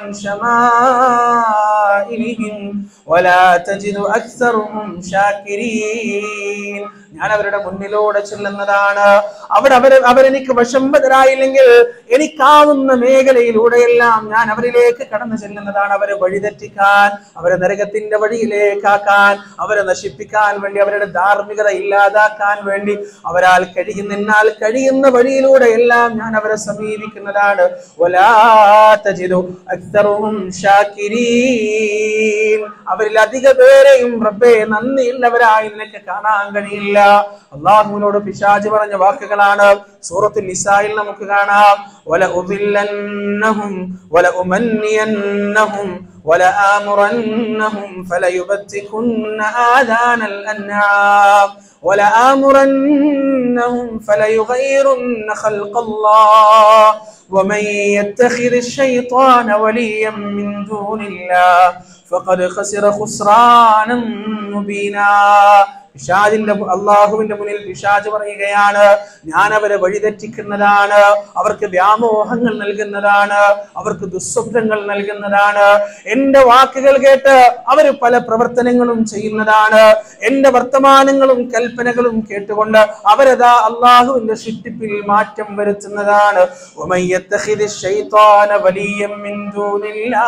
شمائلهم ولا تجد أكثرهم شاكرين ഞാൻ അവരുടെ മുന്നിലൂടെ ചെല്ലുന്നതാണ് അവിടെ അവർ അവരെനിക്ക് വശംബദരായില്ലെങ്കിൽ എനിക്കാവുന്ന മേഖലയിലൂടെയെല്ലാം ഞാൻ അവരിലേക്ക് കടന്നു ചെല്ലുന്നതാണ് അവരെ വഴിതെറ്റിക്കാൻ അവരെ നരകത്തിന്റെ വഴിയിലേക്കാക്കാൻ അവരെ നശിപ്പിക്കാൻ വേണ്ടി അവരുടെ ധാർമ്മികത ഇല്ലാതാക്കാൻ വേണ്ടി അവരാൽ കഴിയുന്ന എന്നാൽ കഴിയുന്ന വഴിയിലൂടെ എല്ലാം ഞാൻ അവരെ സമീപിക്കുന്നതാണ് വലാ തജിദു അക്തറുഹും ശാകിരീൻ അവരിൽ അധിക പേരെയും റബ്ബേ നന്ദിയുള്ളവരായി നിനക്ക് കാണാൻ കഴിയില്ല അള്ളാഹുവിനോട് പിശാജ് പറഞ്ഞ വാക്കുകളാണ് സൂറത്തുൽ നിസായിൽ നമുക്ക് കാണാം വല ഉദില്ലന്നഹും വല ഉമന്നിയന്നഹും വല ആമുറന്നഹും ഫലയുബത്തികുന്ന ആദാനൽ അൻആം ولا آمرنهم فليغيرن خلق الله ومن يتخذ الشيطان وليا من دون الله فقد خسر خسرانا مبينا പിശാജിന്റെ അള്ളാഹുവിന്റെ മുന്നിൽ പിശാജ് പറയുകയാണ് ഞാൻ അവരെ വഴിതെറ്റിക്കുന്നതാണ് അവർക്ക് വ്യാമോഹങ്ങൾ നൽകുന്നതാണ് അവർക്ക് ദുസ്വപ്നങ്ങൾ നൽകുന്നതാണ് എന്റെ വാക്കുകൾ കേട്ട് അവർ പല പ്രവർത്തനങ്ങളും ചെയ്യുന്നതാണ് എന്റെ വർത്തമാനങ്ങളും കൽപ്പനകളും കേട്ടുകൊണ്ട് അവരതാ അള്ളാഹുവിന്റെ സൃഷ്ടിപ്പിൽ മാറ്റം വരുത്തുന്നതാണ് ومن يتخذ الشيطان وليا من دون الله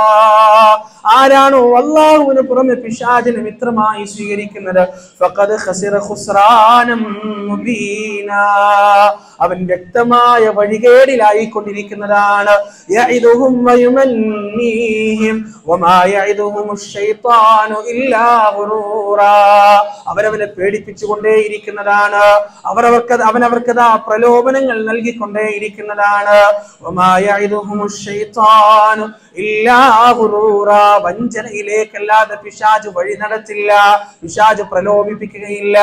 ആരാണോ അള്ളാഹുവിന് പുറമെ പിശാചിനെ മിത്രമായി സ്വീകരിക്കുന്നത് ഫഖദ് ഖസിറ ഖുസ്റാനം മുബീനാ അവൻ വ്യക്തമായ വഴികേടിലായിക്കൊണ്ടിരിക്കുന്നതാണ് യഇദുഹും വയുമന്നീഹിം വമാ യഇദുഹും അശ്ശൈത്താനു ഇല്ലാ ഗുറൂറാ അവരവനെ പേടിപ്പിച്ചുകൊണ്ടേയിരിക്കുന്നതാണ് അവരവർക്ക് അവനവർക്കതാ പ്രലോഭനങ്ങൾ നൽകിക്കൊണ്ടേയിരിക്കുന്നതാണ് വമാ യഇദുഹും അശ്ശൈത്താനു ഇല്ലാ ഗുറൂറാ വഞ്ചനയിലേക്കല്ലാതെ പിശാജ് വഴി നടത്തില്ല പിശാജ് പ്രലോഭിപ്പിക്കുകയില്ല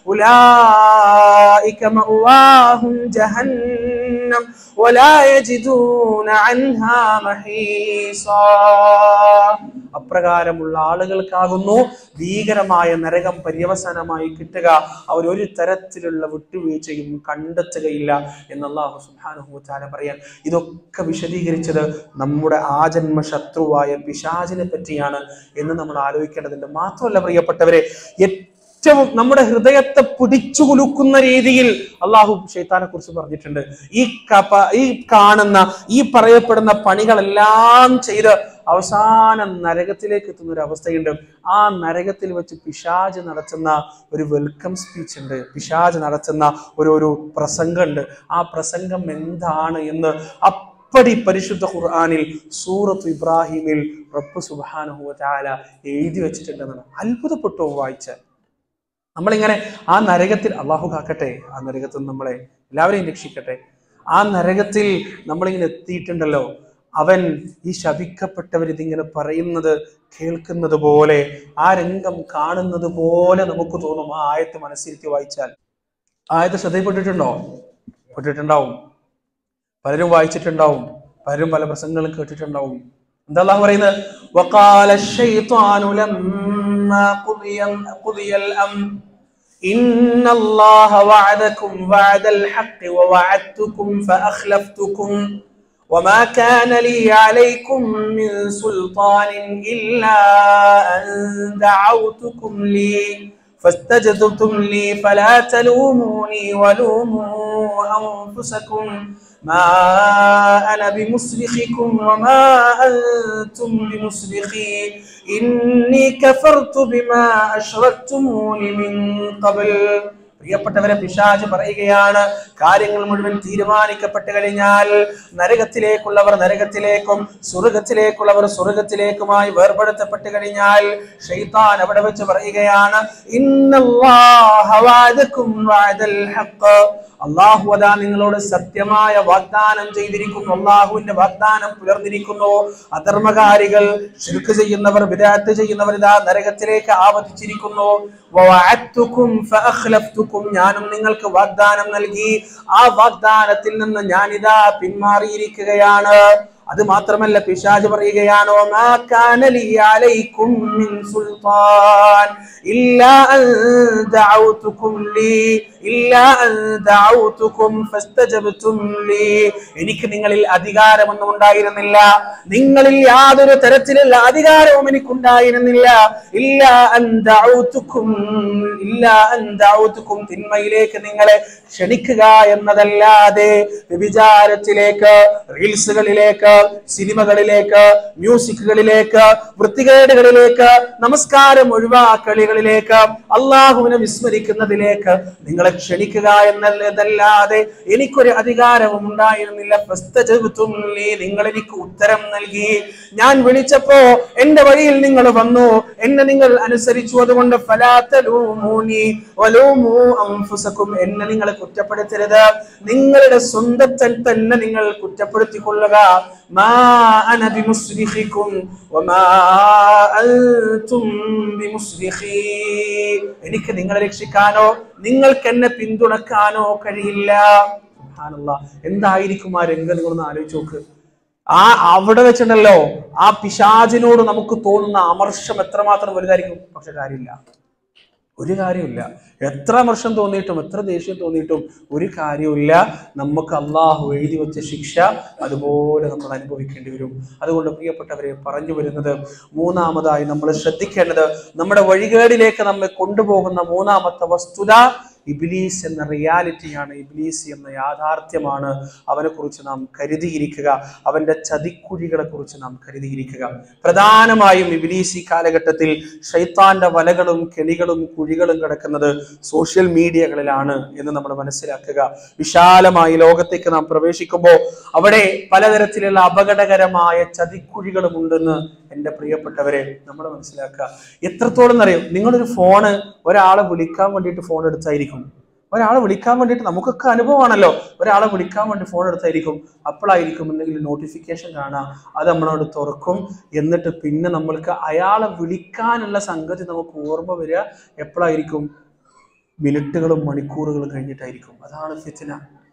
ഉലായിക മഅവാഹും ജഹന്നം വലാ യജിദൂന അൻഹാ മഹീസാ അപ്രകാരമുള്ള ആളുകൾക്കാകുന്നു ഭീകരമായ നരകം പര്യവസാനമായി കിട്ടുക അവർ ഒരു തരത്തിലുള്ള വിട്ടുവീഴ്ചയും കണ്ടെത്തുകയില്ല എന്ന് അള്ളാഹു സുബ്ഹാനഹു വതആല പറയാൻ ഇതൊക്കെ വിശദീകരിച്ചത് നമ്മുടെ ആജന്മ ശത്രുവായ പിശാചിനെ പറ്റിയാണ് എന്ന് നമ്മൾ ആലോചിക്കേണ്ടതുണ്ട് മാത്രമല്ല പ്രിയപ്പെട്ടവരെ ഏറ്റവും നമ്മുടെ ഹൃദയത്തെ പിടിച്ചു കുലുക്കുന്ന രീതിയിൽ അള്ളാഹു ഷെയ്ത്താനെ കുറിച്ച് പറഞ്ഞിട്ടുണ്ട് ഈ കപ- ഈ കാണുന്ന ഈ പറയപ്പെടുന്ന പണികളെല്ലാം ചെയ്ത് അവസാനം നരകത്തിലേക്ക് എത്തുന്ന ഒരു അവസ്ഥയുണ്ട് ആ നരകത്തിൽ വെച്ച് പിശാജ് നടത്തുന്ന ഒരു വെൽക്കം സ്പീച്ച് ഉണ്ട് പിശാജ് നടത്തുന്ന ഒരു ഒരു പ്രസംഗമുണ്ട് ആ പ്രസംഗം എന്താണ് എന്ന് അപ്പടി പരിശുദ്ധ ഖുർആനിൽ സൂറത്ത് ഇബ്രാഹിമിൽ റബ്ബ് സുബ്ഹാനഹു വതആല എഴുതി വെച്ചിട്ടുണ്ടെന്നാണ് അത്ഭുതപ്പെട്ടു വായിച്ചാൽ നമ്മളിങ്ങനെ ആ നരകത്തിൽ അള്ളാഹു കാക്കട്ടെ ആ നരകത്തിൽ നിന്ന് നമ്മളെ എല്ലാവരെയും രക്ഷിക്കട്ടെ ആ നരകത്തിൽ നമ്മളിങ്ങനെ എത്തിയിട്ടുണ്ടല്ലോ അവൻ ഈ ശപിക്കപ്പെട്ടവർ ഇതിങ്ങനെ പറയുന്നത് കേൾക്കുന്നത് പോലെ ആ രംഗം കാണുന്നത് പോലെ നമുക്ക് തോന്നും ആ ആയത്ത് മനസ്സിരുത്തി വായിച്ചാൽ ആയത്ത് ശ്രദ്ധയിൽപ്പെട്ടിട്ടുണ്ടോ പെട്ടിട്ടുണ്ടാവും പലരും വായിച്ചിട്ടുണ്ടാവും പലരും പല പ്രസംഗങ്ങളും കേട്ടിട്ടുണ്ടാവും എന്താ അള്ളാഹു പറയുന്നത് وقال الشيطان لما قضي قضي الأمر إن الله وعدكم وعد الحق ووعدتكم فأخلفتكم وما كان لي عليكم من سلطان إلا أن دعوتكم لي فاستجبتم لي فلا تلوموني ولوموا أنفسكم ما أنا بمصرخكم وما أنتم بمصرخي إني كفرت بما أشركتمون من قبل പ്രിയപ്പെട്ടവരെ പിശാജ് പറയുകയാണ് കാര്യങ്ങൾ മുഴുവൻ തീരുമാനിക്കപ്പെട്ട് കഴിഞ്ഞാൽ നരകത്തിലേക്കുള്ളവർ നരകത്തിലേക്കും സ്വർഗത്തിലേക്കുള്ളവർ സ്വർഗത്തിലേക്കുമായി വേർപെടുത്തപ്പെട്ട് കഴിഞ്ഞാൽ ഷെയ്ത്താൻ അവിടെ വെച്ച് പറയുകയാണ് ഇന്നല്ലാഹ വഅദക്കും വഅദൽ ഹഖ് അള്ളാഹു അതാ നിങ്ങളോട് സത്യമായ വാഗ്ദാനം ചെയ്തിരിക്കുന്നു അള്ളാഹുവിന്റെ വാഗ്ദാനം പുലർന്നിരിക്കുന്നു അധർമ്മകാരികൾ ശിർക്ക് ചെയ്യുന്നവർ വിദാത്ത് ചെയ്യുന്നവർ ഇതാ നരകത്തിലേക്ക് ആവധിച്ചിരിക്കുന്നു വവഅദ്തുക്കും ഫഅഖ്ലഫ്തുക്കും ഞാനും നിങ്ങൾക്ക് വാഗ്ദാനം നൽകി ആ വാഗ്ദാനത്തിൽ നിന്ന് ഞാനിതാ പിന്മാറിയിരിക്കുകയാണ് അത് മാത്രമല്ല പിശാജ് പറയുകയാണ് "വമാ കാന ലി അലൈക്കും മിൻ സുൽത്താൻ ഇല്ലാ അൻ ദഅൗതുക്കും ലി ഇല്ലാ അൻ ദഅൗതുക്കും ഫസ്തജബ്തും ലി എനിക്ക് നിങ്ങളിൽ അധികാരമൊന്നും ഉണ്ടായിരുന്നില്ല നിങ്ങളിൽ യാതൊരു തരത്തിലുള്ള അധികാരവും എനിക്കുണ്ടായിരുന്നില്ല ഇല്ലാ അൻ ദഅൗതുക്കും ഇല്ലാ അൻ ദഅൗതുക്കും തിന്മയിലേക്ക് നിങ്ങളെ ക്ഷണിക്കുക എന്നതല്ലാതെ വ്യഭിചാരത്തിലേക്ക് റീൽസുകളിലേക്ക് സിനിമകളിലേക്ക് മ്യൂസിക്കുകളിലേക്ക് വൃത്തികേടുകളിലേക്ക് നമസ്കാരം ഒഴിവാക്കലുകളിലേക്ക് അള്ളാഹുവിനെ വിസ്മരിക്കുന്നതിലേക്ക് നിങ്ങളെ ക്ഷണിക്കുക എന്നതല്ലാതെ എനിക്കൊരു അധികാരവും ഉണ്ടായിരുന്നില്ല ഫസ്തജബ്തും ലീ. നിങ്ങൾ എനിക്ക് ഉത്തരം നൽകി ഞാൻ വിളിച്ചപ്പോ എന്റെ വഴിയിൽ നിങ്ങൾ വന്നു എന്നെ നിങ്ങൾ അനുസരിച്ചു അതുകൊണ്ട് ഫലാത്തലൂമൂനി വലൂമൂ അൻഫുസക്കും എന്നെ നിങ്ങൾ കുറ്റപ്പെടുത്തരുത് നിങ്ങളുടെ സ്വന്തത്തിൽ തന്നെ നിങ്ങൾ കുറ്റപ്പെടുത്തിക്കൊള്ളുക മാ അന ബിമുസ്രിഖിക്കും വമാ അൻതും ബിമുസ്രിഖി എനിക്ക് നിങ്ങളെ രക്ഷിക്കാനോ നിങ്ങൾക്ക് എന്നെ പിന്തുണക്കാനോ കഴിയില്ല സുബ്ഹാനല്ലാഹ്. എന്തായിരിക്കും ആ രംഗം നിങ്ങളൊന്ന് ആലോചിച്ച് നോക്ക് ആ അവിടെ വെച്ചിട്ടുണ്ടല്ലോ ആ പിശാചിനോട് നമുക്ക് തോന്നുന്ന അമർഷം എത്രമാത്രം വലുതായിരിക്കും പക്ഷെ കാര്യമില്ല ഒരു കാര്യമില്ല എത്ര വർഷം തോന്നിയിട്ടും എത്ര ദേഷ്യം തോന്നിയിട്ടും ഒരു കാര്യമില്ല നമുക്ക് അള്ളാഹു എഴുതി വെച്ച ശിക്ഷ അതുപോലെ നമ്മൾ അനുഭവിക്കേണ്ടി വരും അതുകൊണ്ട് പ്രിയപ്പെട്ടവരെ പറഞ്ഞു വരുന്നത് മൂന്നാമതായി നമ്മൾ ശ്രദ്ധിക്കേണ്ടത് നമ്മുടെ വഴികേടിലേക്ക് നമ്മെ കൊണ്ടുപോകുന്ന മൂന്നാമത്തെ വസ്തുത ഇബിലീസ് എന്ന റിയാലിറ്റിയാണ് ഇബിലീസ് എന്ന യാഥാർത്ഥ്യമാണ് അവനെ കുറിച്ച് നാം കരുതിയിരിക്കുക അവന്റെ ചതിക്കുഴികളെ കുറിച്ച് നാം കരുതിയിരിക്കുക പ്രധാനമായും ഇബിലീസ് ഈ കാലഘട്ടത്തിൽ ഷൈത്താന്റെ വലകളും കെണികളും കുഴികളും കിടക്കുന്നത് സോഷ്യൽ മീഡിയകളിലാണ് എന്ന് നമ്മൾ മനസ്സിലാക്കുക വിശാലമായി ലോകത്തേക്ക് നാം പ്രവേശിക്കുമ്പോൾ അവിടെ പലതരത്തിലുള്ള അപകടകരമായ ചതിക്കുഴികളും ഉണ്ടെന്ന് എൻ്റെ പ്രിയപ്പെട്ടവരെ നമ്മൾ മനസ്സിലാക്കുക എത്രത്തോളം അറിയും നിങ്ങളൊരു ഫോണ് ഒരാളെ വിളിക്കാൻ വേണ്ടിയിട്ട് ഫോൺ എടുത്തായിരിക്കും ഒരാളെ വിളിക്കാൻ വേണ്ടിയിട്ട് നമുക്കൊക്കെ അനുഭവമാണല്ലോ ഒരാളെ വിളിക്കാൻ വേണ്ടി ഫോൺ എടുത്തായിരിക്കും അപ്പോഴായിരിക്കും എന്തെങ്കിലും നോട്ടിഫിക്കേഷൻ കാണാം അത് നമ്മളോട് തുറക്കും എന്നിട്ട് പിന്നെ നമ്മൾക്ക് അയാളെ വിളിക്കാനുള്ള സംഗതി നമുക്ക് ഓർമ്മ വരിക എപ്പോഴായിരിക്കും മിനിറ്റുകളും മണിക്കൂറുകളും കഴിഞ്ഞിട്ടായിരിക്കും അതാണ് ഫിത്തിന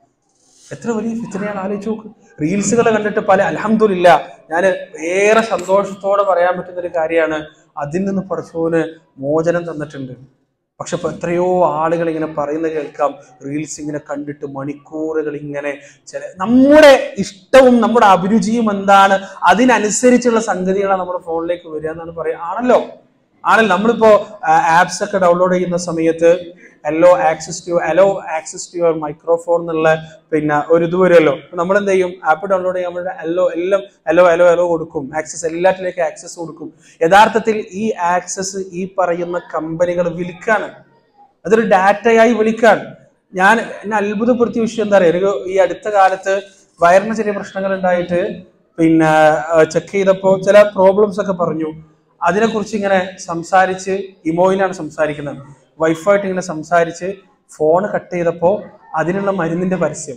എത്ര വലിയ ഫിത്തിനയാണ് ആലോചിച്ച് നോക്ക് റീൽസുകൾ കണ്ടിട്ട് പല അലഹമില്ല ഞാൻ ഏറെ സന്തോഷത്തോടെ പറയാൻ പറ്റുന്ന ഒരു കാര്യമാണ് അതിൽ നിന്ന് പഠിച്ചോന് മോചനം തന്നിട്ടുണ്ട് പക്ഷെ ഇപ്പൊ എത്രയോ ആളുകൾ ഇങ്ങനെ പറയുന്നത് കേൾക്കാം റീൽസ് ഇങ്ങനെ കണ്ടിട്ട് മണിക്കൂറുകൾ ഇങ്ങനെ ചില നമ്മുടെ ഇഷ്ടവും നമ്മുടെ അഭിരുചിയും എന്താണ് അതിനനുസരിച്ചുള്ള സംഗതികളാണ് നമ്മുടെ ഫോണിലേക്ക് വരിക എന്നാണ് പറയുക ആണല്ലോ ആണല്ലോ നമ്മളിപ്പോ ആപ്സ് ഒക്കെ ഡൗൺലോഡ് ചെയ്യുന്ന സമയത്ത് allow access to allow access to your microphone എന്നുള്ള പിന്നെ ഒരു ഇത് വരുമല്ലോ നമ്മൾ എന്ത് ചെയ്യും ആപ്പ് ഡൗൺലോഡ് ചെയ്യുമ്പോൾ അല്ലോ എല്ലാം അലോ അലോ അലോ കൊടുക്കും ആക്സസ് എല്ലാറ്റിലേക്ക് ആക്സസ് കൊടുക്കും യഥാർത്ഥത്തിൽ ഈ ആക്സസ് ഈ പറയുന്ന കമ്പനികൾ വിൽക്കാണ് അതൊരു ഡാറ്റയായി വിളിക്കാൻ ഞാൻ എന്നെ അത്ഭുതപ്പെടുത്തിയ വിഷയം എന്താ പറയുക ഒരു ഈ അടുത്ത കാലത്ത് വയറിന് ചെറിയ പ്രശ്നങ്ങൾ ഉണ്ടായിട്ട് പിന്നെ ചെക്ക് ചെയ്തപ്പോൾ ചില പ്രോബ്ലംസ് ഒക്കെ പറഞ്ഞു അതിനെക്കുറിച്ച് ഇങ്ങനെ സംസാരിച്ച് ഇമോയിലാണ് സംസാരിക്കുന്നത് വൈഫായിട്ട് ഇങ്ങനെ സംസാരിച്ച് ഫോൺ കട്ട് ചെയ്തപ്പോൾ അതിനുള്ള മരുന്നിന്റെ പരസ്യം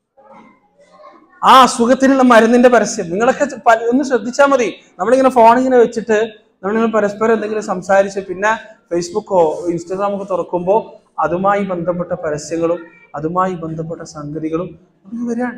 ആ അസുഖത്തിനുള്ള മരുന്നിന്റെ പരസ്യം നിങ്ങളൊക്കെ പല- ഒന്ന് ശ്രദ്ധിച്ചാൽ മതി നമ്മളിങ്ങനെ ഫോൺ ഇങ്ങനെ വെച്ചിട്ട് നമ്മളിങ്ങനെ പരസ്പരം എന്തെങ്കിലും സംസാരിച്ച് പിന്നെ ഫേസ്ബുക്കോ ഇൻസ്റ്റാഗ്രാമോ ഒക്കെ തുറക്കുമ്പോൾ അതുമായി ബന്ധപ്പെട്ട പരസ്യങ്ങളും അതുമായി ബന്ധപ്പെട്ട സംഗതികളും നമുക്ക് വരികയാണ്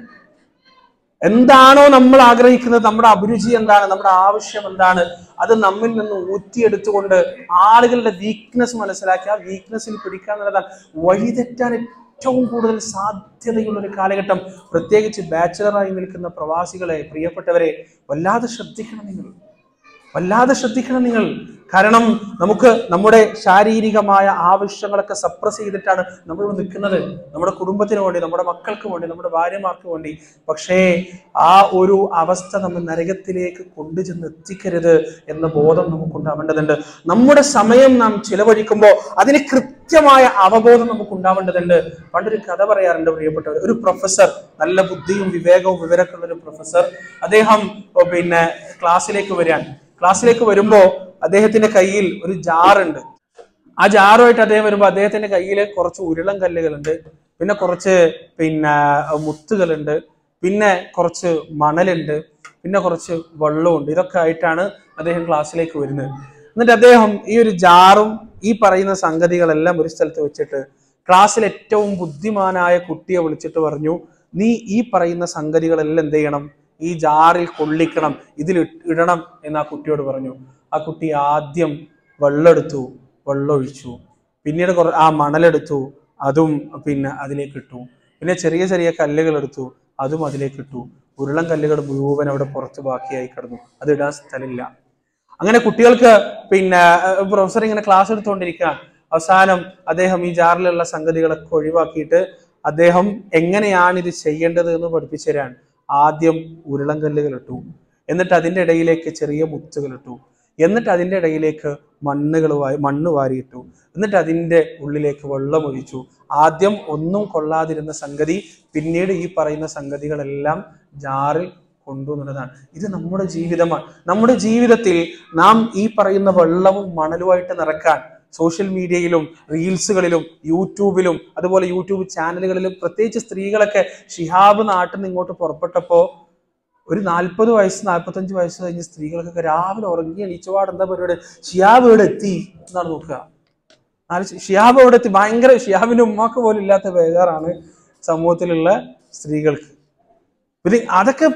എന്താണോ നമ്മൾ ആഗ്രഹിക്കുന്നത് നമ്മുടെ അഭിരുചി എന്താണ് നമ്മുടെ ആവശ്യം എന്താണ് അത് നമ്മിൽ നിന്ന് ഊറ്റിയെടുത്തുകൊണ്ട് ആളുകളുടെ വീക്ക്നെസ് മനസ്സിലാക്കി ആ വീക്ക്നെസ്സിൽ പിടിക്കുക എന്നുള്ളതാണ് വഴിതെറ്റാൻ ഏറ്റവും കൂടുതൽ സാധ്യതയുള്ള ഒരു കാലഘട്ടം പ്രത്യേകിച്ച് ബാച്ചിലറായി നിൽക്കുന്ന പ്രവാസികളെ പ്രിയപ്പെട്ടവരെ വല്ലാതെ ശ്രദ്ധിക്കണം നിങ്ങൾ വല്ലാതെ ശ്രദ്ധിക്കണം നിങ്ങൾ കാരണം നമുക്ക് നമ്മുടെ ശാരീരികമായ ആവശ്യങ്ങളൊക്കെ സപ്രസ് ചെയ്തിട്ടാണ് നമ്മൾ ഇവിടെ നിൽക്കുന്നത് നമ്മുടെ കുടുംബത്തിന് വേണ്ടി നമ്മുടെ മക്കൾക്ക് വേണ്ടി നമ്മുടെ ഭാര്യമാർക്ക് വേണ്ടി പക്ഷേ ആ ഒരു അവസ്ഥ നമ്മൾ നരകത്തിലേക്ക് കൊണ്ടുചെന്ന് എത്തിക്കരുത് എന്ന ബോധം നമുക്കുണ്ടാവേണ്ടതുണ്ട് നമ്മുടെ സമയം നാം ചിലവഴിക്കുമ്പോൾ അതിന് കൃത്യമായ അവബോധം നമുക്ക് ഉണ്ടാവേണ്ടതുണ്ട് പണ്ടൊരു കഥ പറയാറുണ്ട് പ്രിയപ്പെട്ടവർ ഒരു പ്രൊഫസർ നല്ല ബുദ്ധിയും വിവേകവും വിവരമൊക്കെ ഉള്ള ഒരു പ്രൊഫസർ അദ്ദേഹം ഓ, പിന്നെ ക്ലാസ്സിലേക്ക് വരാൻ ക്ലാസ്സിലേക്ക് വരുമ്പോ അദ്ദേഹത്തിന്റെ കയ്യിൽ ഒരു ജാറുണ്ട് ആ ജാറുമായിട്ട് അദ്ദേഹം വരുമ്പോൾ അദ്ദേഹത്തിന്റെ കയ്യിൽ കുറച്ച് ഉരുളൻ കല്ലുകളുണ്ട് പിന്നെ കുറച്ച് പിന്നെ മുത്തുകളുണ്ട് പിന്നെ കുറച്ച് മണലുണ്ട് പിന്നെ കുറച്ച് വെള്ളമുണ്ട് ഇതൊക്കെ ആയിട്ടാണ് അദ്ദേഹം ക്ലാസ്സിലേക്ക് വരുന്നത് എന്നിട്ട് അദ്ദേഹം ഈ ഒരു ജാറും ഈ പറയുന്ന സംഗതികളെല്ലാം ഒരു സ്ഥലത്ത് വെച്ചിട്ട് ക്ലാസ്സിൽ ഏറ്റവും ബുദ്ധിമാനായ കുട്ടിയെ വിളിച്ചിട്ട് പറഞ്ഞു നീ ഈ പറയുന്ന സംഗതികളെല്ലാം എന്ത് ചെയ്യണം ഈ ജാറിൽ കൊള്ളിക്കണം ഇതിൽ ഇട്ട് ഇടണം എന്ന് ആ കുട്ടിയോട് പറഞ്ഞു ആ കുട്ടി ആദ്യം വെള്ളമെടുത്തു വെള്ളം ഒഴിച്ചു പിന്നീട് കുറ ആ മണലെടുത്തു അതും പിന്നെ അതിലേക്ക് ഇട്ടു പിന്നെ ചെറിയ ചെറിയ കല്ലുകൾ എടുത്തു അതും അതിലേക്ക് ഇട്ടു ഉരുളൻ കല്ലുകൾ മുഴുവൻ അവിടെ പുറത്ത് ബാക്കിയായി കിടന്നു അത് ഇടാൻ സ്ഥലമില്ല അങ്ങനെ കുട്ടികൾക്ക് പിന്നെ അഹ് പ്രൊഫസർ ഇങ്ങനെ ക്ലാസ് എടുത്തുകൊണ്ടിരിക്കുകയാണ് അവസാനം അദ്ദേഹം ഈ ജാറിലുള്ള സംഗതികളൊക്കെ ഒഴിവാക്കിയിട്ട് അദ്ദേഹം എങ്ങനെയാണ് ഇത് ചെയ്യേണ്ടത് എന്ന് പഠിപ്പിച്ചു തരാൻ ആദ്യം ഉരുളൻകല്ലുകൾ ഇട്ടു എന്നിട്ട് അതിന്റെ ഇടയിലേക്ക് ചെറിയ മുത്തുകൾ ഇട്ടു എന്നിട്ട് അതിന്റെ ഇടയിലേക്ക് മണ്ണുകൾ വാരി മണ്ണ് വാരിയിട്ടു എന്നിട്ട് അതിന്റെ ഉള്ളിലേക്ക് വെള്ളം ഒഴിച്ചു ആദ്യം ഒന്നും കൊള്ളാതിരുന്ന സംഗതി പിന്നീട് ഈ പറയുന്ന സംഗതികളെല്ലാം ജാറിൽ കൊണ്ടുവന്നതാണ് ഇത് നമ്മുടെ ജീവിതമാണ് നമ്മുടെ ജീവിതത്തിൽ നാം ഈ പറയുന്ന വെള്ളവും മണലുമായിട്ട് നിറക്കാൻ സോഷ്യൽ മീഡിയയിലും റീൽസുകളിലും യൂട്യൂബിലും അതുപോലെ യൂട്യൂബ് ചാനലുകളിലും പ്രത്യേകിച്ച് സ്ത്രീകളൊക്കെ ഷിഹാബ് നാട്ടിൽ നിന്ന് ഇങ്ങോട്ട് പുറപ്പെട്ടപ്പോൾ ഒരു നാൽപ്പത് വയസ്സ് നാൽപ്പത്തഞ്ച് വയസ്സ് കഴിഞ്ഞ സ്ത്രീകൾക്കൊക്കെ രാവിലെ ഉറങ്ങി എണീച്ചപാട് എന്താ പരിപാടി ഷിയാബ് ഇവിടെ എത്തി എന്നാണ് നോക്കുക ആലോചിച്ച് ഷിയാബ് ഇവിടെ എത്തി ഭയങ്കര ഷിയാബിന്റെ ഉമ്മാക്ക് പോലും ഇല്ലാത്ത ബേജാറാണ് സമൂഹത്തിലുള്ള സ്ത്രീകൾക്ക് പിന്നെ അതൊക്കെ കൃത്യ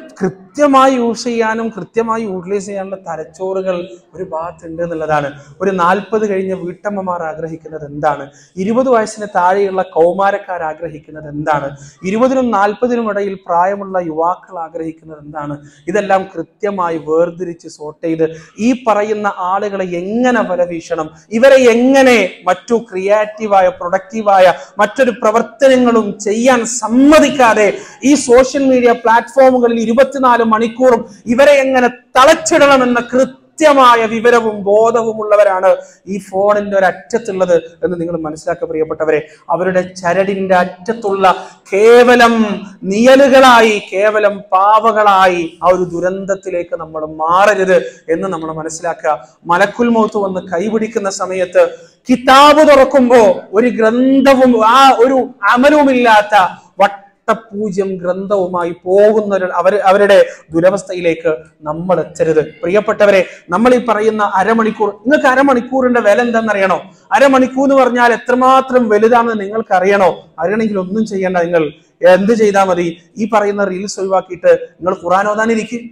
കൃത്യമായി യൂസ് ചെയ്യാനും കൃത്യമായി യൂട്ടിലൈസ് ചെയ്യാനുള്ള തലച്ചോറുകൾ ഒരു ഭാഗത്തുണ്ട് എന്നുള്ളതാണ് ഒരു നാൽപ്പത് കഴിഞ്ഞ വീട്ടമ്മമാർ ആഗ്രഹിക്കുന്നത് എന്താണ് ഇരുപത് വയസ്സിന് താഴെയുള്ള കൗമാരക്കാർ ആഗ്രഹിക്കുന്നത് എന്താണ് ഇരുപതിനും നാൽപ്പതിനും ഇടയിൽ പ്രായമുള്ള യുവാക്കൾ ആഗ്രഹിക്കുന്നത് എന്താണ് ഇതെല്ലാം കൃത്യമായി വേർതിരിച്ച് സോർട്ട് ചെയ്ത് ഈ പറയുന്ന ആളുകളെ എങ്ങനെ വലവീശണം ഇവരെ എങ്ങനെ മറ്റു ക്രിയേറ്റീവായ പ്രൊഡക്റ്റീവായ മറ്റൊരു പ്രവർത്തനങ്ങളും ചെയ്യാൻ സമ്മതിക്കാതെ ഈ സോഷ്യൽ മീഡിയ പ്ലാറ്റ്ഫോമുകളിൽ ഇരുപത്തിനാല് മണിക്കൂറും ഇവരെ എങ്ങനെ തളച്ചിടണമെന്ന കൃത്യമായ വിവരവും ബോധവും ഉള്ളവരാണ് ഈ ഫോണിന്റെ ഒരു അറ്റത്തുള്ളത് എന്ന് നിങ്ങൾ മനസ്സിലാക്കുക പ്രിയപ്പെട്ടവരെ അവരുടെ ചരടിന്റെ അറ്റത്തുള്ള കേവലം നിയലുകളായി കേവലം പാവകളായി ആ ഒരു ദുരന്തത്തിലേക്ക് നമ്മൾ മാറരുത് എന്ന് നമ്മൾ മനസ്സിലാക്കുക മലക്കുൽ മൗത്ത് വന്ന് കൈപിടിക്കുന്ന സമയത്ത് കിതാബ് തുറക്കുമ്പോ ഒരു ഗ്രന്ഥവും ആ ഒരു അമലുമില്ലാത്ത വട്ടപൂജ്യം ഗ്രന്ഥവുമായി പോകുന്ന ഒരു അവർ അവരുടെ ദുരവസ്ഥയിലേക്ക് നമ്മൾ എത്തരുത് പ്രിയപ്പെട്ടവരെ നമ്മൾ ഈ പറയുന്ന അരമണിക്കൂർ നിങ്ങൾക്ക് അരമണിക്കൂറിന്റെ വില എന്താണെന്നറിയണോ അരമണിക്കൂർ എന്ന് പറഞ്ഞാൽ എത്രമാത്രം വലുതാണെന്ന് നിങ്ങൾക്ക് അറിയണോ അറിയണമെങ്കിൽ ഒന്നും ചെയ്യേണ്ട നിങ്ങൾ എന്ത് ചെയ്താൽ മതി ഈ പറയുന്ന റീൽസ് ഒഴിവാക്കിയിട്ട് നിങ്ങൾ ഖുറാൻ ഓതാനിരിക്കും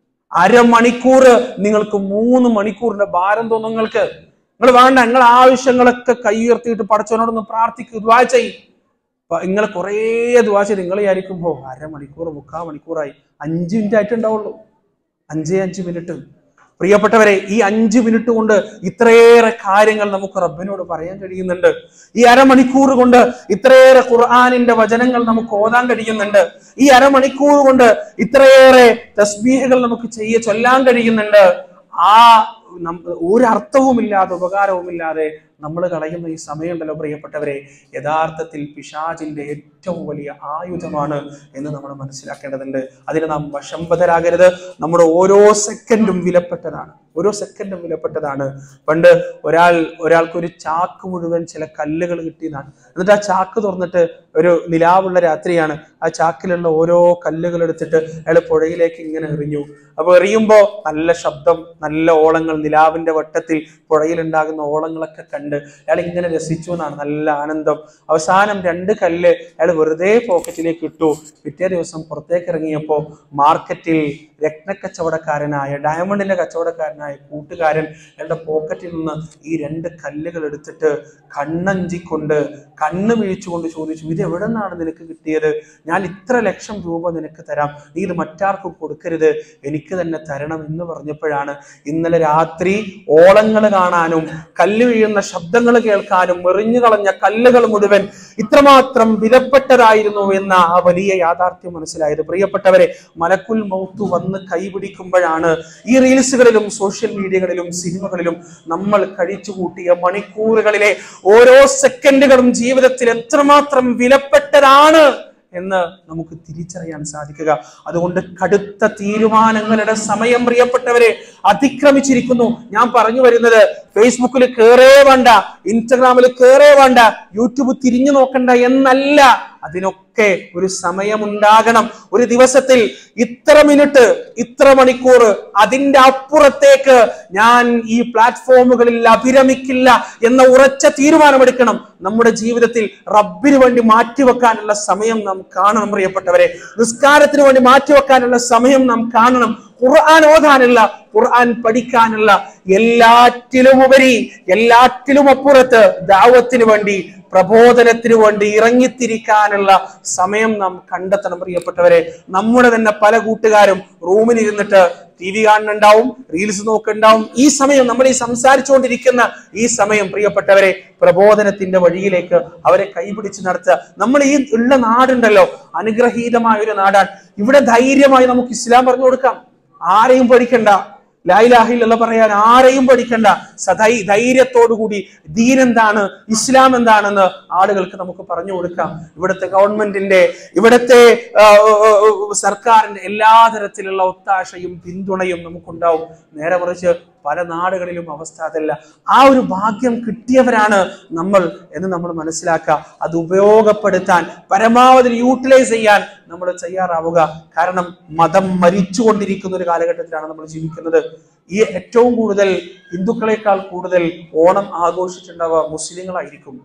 അരമണിക്കൂർ നിങ്ങൾക്ക് മൂന്ന് മണിക്കൂറിന്റെ ഭാരം തോന്നും നിങ്ങൾക്ക് നിങ്ങൾ വേണ്ട നിങ്ങൾ ആവശ്യങ്ങളൊക്കെ കൈ ഉയർത്തിയിട്ട് പടച്ചവനോടൊന്ന് പ്രാർത്ഥിക്കുക ദുവാ ചെയ്യും അപ്പൊ നിങ്ങൾ കുറേ ദുവാ ചെയ്ത് നിങ്ങൾ വിചാരിക്കുമ്പോ അരമണിക്കൂർ മുക്കാൽ മണിക്കൂറായി അഞ്ച് മിനിറ്റ് ആയിട്ട് ഉണ്ടാവുള്ളൂ അഞ്ചേ അഞ്ച് മിനിറ്റ് പ്രിയപ്പെട്ടവരെ ഈ അഞ്ച് മിനിറ്റ് കൊണ്ട് ഇത്രയേറെ കാര്യങ്ങൾ നമുക്ക് റബ്ബിനോട് പറയാൻ കഴിയുന്നുണ്ട് ഈ അരമണിക്കൂർ കൊണ്ട് ഇത്രയേറെ ഖുർആാനിന്റെ വചനങ്ങൾ നമുക്ക് ഓതാൻ കഴിയുന്നുണ്ട് ഈ അരമണിക്കൂർ കൊണ്ട് ഇത്രയേറെ തസ്ബീഹുകൾ നമുക്ക് ചെയ്യ ചൊല്ലാൻ കഴിയുന്നുണ്ട് ആ നം- ഒരു അർത്ഥവുമില്ലാതെ ഉപകാരവുമില്ലാതെ നമ്മൾ കളയുന്ന ഈ സമയമുണ്ടല്ലോ പ്രിയപ്പെട്ടവരെ യഥാർത്ഥത്തിൽ പിശാചിന്റെ ഏറ്റവും വലിയ ആയുധമാണ് എന്ന് നമ്മൾ മനസ്സിലാക്കേണ്ടതുണ്ട് അതിന് നാം വശംവതരാകരുത് നമ്മുടെ ഓരോ സെക്കൻഡും വിലപ്പെട്ടതാണ് ഓരോ സെക്കൻഡും വിലപ്പെട്ടതാണ് പണ്ട് ഒരാൾ ഒരാൾക്ക് ഒരു ചാക്ക് മുഴുവൻ ചില കല്ലുകൾ കിട്ടിയതാണ് എന്നിട്ട് ആ ചാക്ക് തുറന്നിട്ട് ഒരു നിലാവുള്ള രാത്രിയാണ് ആ ചാക്കിലുള്ള ഓരോ കല്ലുകൾ എടുത്തിട്ട് അയാൾ പുഴയിലേക്ക് ഇങ്ങനെ എറിഞ്ഞു അപ്പൊ എറിയുമ്പോ നല്ല ശബ്ദം നല്ല ഓളങ്ങൾ നിലാവിന്റെ വട്ടത്തിൽ പുഴയിൽ ഉണ്ടാകുന്ന ഓളങ്ങളൊക്കെ കണ്ട് അയാൾ ഇങ്ങനെ രസിച്ചു എന്നാണ് നല്ല ആനന്ദം അവസാനം രണ്ട് കല്ല് അയാൾ വെറുതെ പോക്കറ്റിലേക്ക് ഇട്ടു പിറ്റേ ദിവസം പുറത്തേക്ക് ഇറങ്ങിയപ്പോ മാർക്കറ്റിൽ രത്നക്കച്ചവടക്കാരനായ ഡയമണ്ടിന്റെ കച്ചവടക്കാരനായ കൂട്ടുകാരൻ അയാളുടെ പോക്കറ്റിൽ നിന്ന് ഈ രണ്ട് കല്ലുകൾ എടുത്തിട്ട് കണ്ണഞ്ചിക്കൊണ്ട് കണ്ണ് വീഴ്ചുകൊണ്ട് ചോദിച്ചു ഇത് എവിടെ നിന്നാണ് നിനക്ക് കിട്ടിയത് ഞാൻ ഇത്ര ലക്ഷം രൂപ നിനക്ക് തരാം നീ ഇത് മറ്റാർക്കും കൊടുക്കരുത് എനിക്ക് തന്നെ തരണം എന്ന് പറഞ്ഞപ്പോഴാണ് ഇന്നലെ രാത്രി ഓളങ്ങൾ കാണാനും കല്ല് വീഴുന്ന ശബ്ദങ്ങൾ കേൾക്കാനും എറിഞ്ഞു കളഞ്ഞ കല്ലുകൾ മുഴുവൻ ഇത്രമാത്രം വിലപ്പെട്ടതായിരുന്നു എന്ന ആ വലിയ യാഥാർത്ഥ്യം മനസ്സിലായത് പ്രിയപ്പെട്ടവരെ മലക്കുൽ മൗത്ത് വന്ന് കൈപിടിക്കുമ്പോഴാണ് ഈ റീൽസുകളിലും സോഷ്യൽ മീഡിയകളിലും സിനിമകളിലും നമ്മൾ കഴിച്ചു കൂട്ടിയ മണിക്കൂറുകളിലെ ഓരോ സെക്കൻഡുകളും ജീവിതത്തിൽ എത്രമാത്രം വിലപ്പെട്ടതാണ് എന്ന് നമുക്ക് തിരിച്ചറിയാൻ സാധിക്കുക അതുകൊണ്ട് കടുത്ത തീരുമാനങ്ങളുടെ സമയം പ്രിയപ്പെട്ടവരെ അതിക്രമിച്ചിരിക്കുന്നു ഞാൻ പറഞ്ഞു വരുന്നത് ഫേസ്ബുക്കിൽ കേറേ വേണ്ട ഇൻസ്റ്റഗ്രാമിൽ കേറേ വേണ്ട യൂട്യൂബ് തിരിഞ്ഞു നോക്കണ്ട എന്നല്ല അതിനൊക്കെ ഒരു സമയമുണ്ടാകണം ഒരു ദിവസത്തിൽ ഇത്ര മിനിറ്റ് ഇത്ര മണിക്കൂർ അതിന്റെ അപ്പുറത്തേക്ക് ഞാൻ ഈ പ്ലാറ്റ്ഫോമുകളിൽ അഭിരമിക്കില്ല എന്ന ഉറച്ച തീരുമാനമെടുക്കണം നമ്മുടെ ജീവിതത്തിൽ റബ്ബിന് വേണ്ടി മാറ്റിവെക്കാനുള്ള സമയം നാം കാണണം പ്രിയപ്പെട്ടവരെ നിസ്കാരത്തിന് വേണ്ടി മാറ്റിവെക്കാനുള്ള സമയം നാം കാണണം ഖുർആൻ ഓതാനുള്ള ഖുർആൻ പഠിക്കാനുള്ള എല്ലാറ്റിലും ഉപരി എല്ലാറ്റിലും അപ്പുറത്ത് ദാവത്തിന് വേണ്ടി പ്രബോധനത്തിന് വേണ്ടി ഇറങ്ങിത്തിരിക്കാനുള്ള സമയം നാം കണ്ടെത്തണം പ്രിയപ്പെട്ടവരെ നമ്മുടെ തന്നെ പല കൂട്ടുകാരും റൂമിൽ ഇരുന്നിട്ട് ടി വി കാണുന്നുണ്ടാവും റീൽസ് നോക്കുന്നുണ്ടാവും ഈ സമയം നമ്മൾ ഈ സംസാരിച്ചുകൊണ്ടിരിക്കുന്ന ഈ സമയം പ്രിയപ്പെട്ടവരെ പ്രബോധനത്തിന്റെ വഴിയിലേക്ക് അവരെ കൈപിടിച്ച് നടത്തുക നമ്മൾ ഈ ഉള്ള നാടുണ്ടല്ലോ അനുഗ്രഹീതമായ ഒരു നാടാണ് ഇവിടെ ധൈര്യമായി നമുക്ക് ഇസ്ലാം പറഞ്ഞു കൊടുക്കാം ആരെയും പഠിക്കണ്ട ലായിലാഹില്ല പറയാൻ ആരെയും പഠിക്കണ്ട സധൈ ധൈര്യത്തോടുകൂടി ദീൻ എന്താണ് ഇസ്ലാം എന്താണെന്ന് ആളുകൾക്ക് നമുക്ക് പറഞ്ഞു കൊടുക്കാം ഇവിടുത്തെ ഗവൺമെന്റിന്റെ ഇവിടുത്തെ ആ, ആ, ആ, സർക്കാരിന്റെ എല്ലാ തരത്തിലുള്ള ഒത്താശയും പിന്തുണയും നമുക്കുണ്ടാവും നേരെ മറിച്ച് പല നാടുകളിലും അവസ്ഥ അതല്ല ആ ഒരു ഭാഗ്യം കിട്ടിയവരാണ് നമ്മൾ എന്ന് നമ്മൾ മനസ്സിലാക്കുക അത് ഉപയോഗപ്പെടുത്താൻ പരമാവധി യൂട്ടിലൈസ് ചെയ്യാൻ നമ്മൾ തയ്യാറാവുക കാരണം മതം മരിച്ചുകൊണ്ടിരിക്കുന്ന ഒരു കാലഘട്ടത്തിലാണ് നമ്മൾ ജീവിക്കുന്നത് ഈ ഏറ്റവും കൂടുതൽ ഹിന്ദുക്കളെക്കാൾ കൂടുതൽ ഓണം ആഘോഷിച്ചിട്ടുണ്ടാവുക മുസ്ലിങ്ങളായിരിക്കും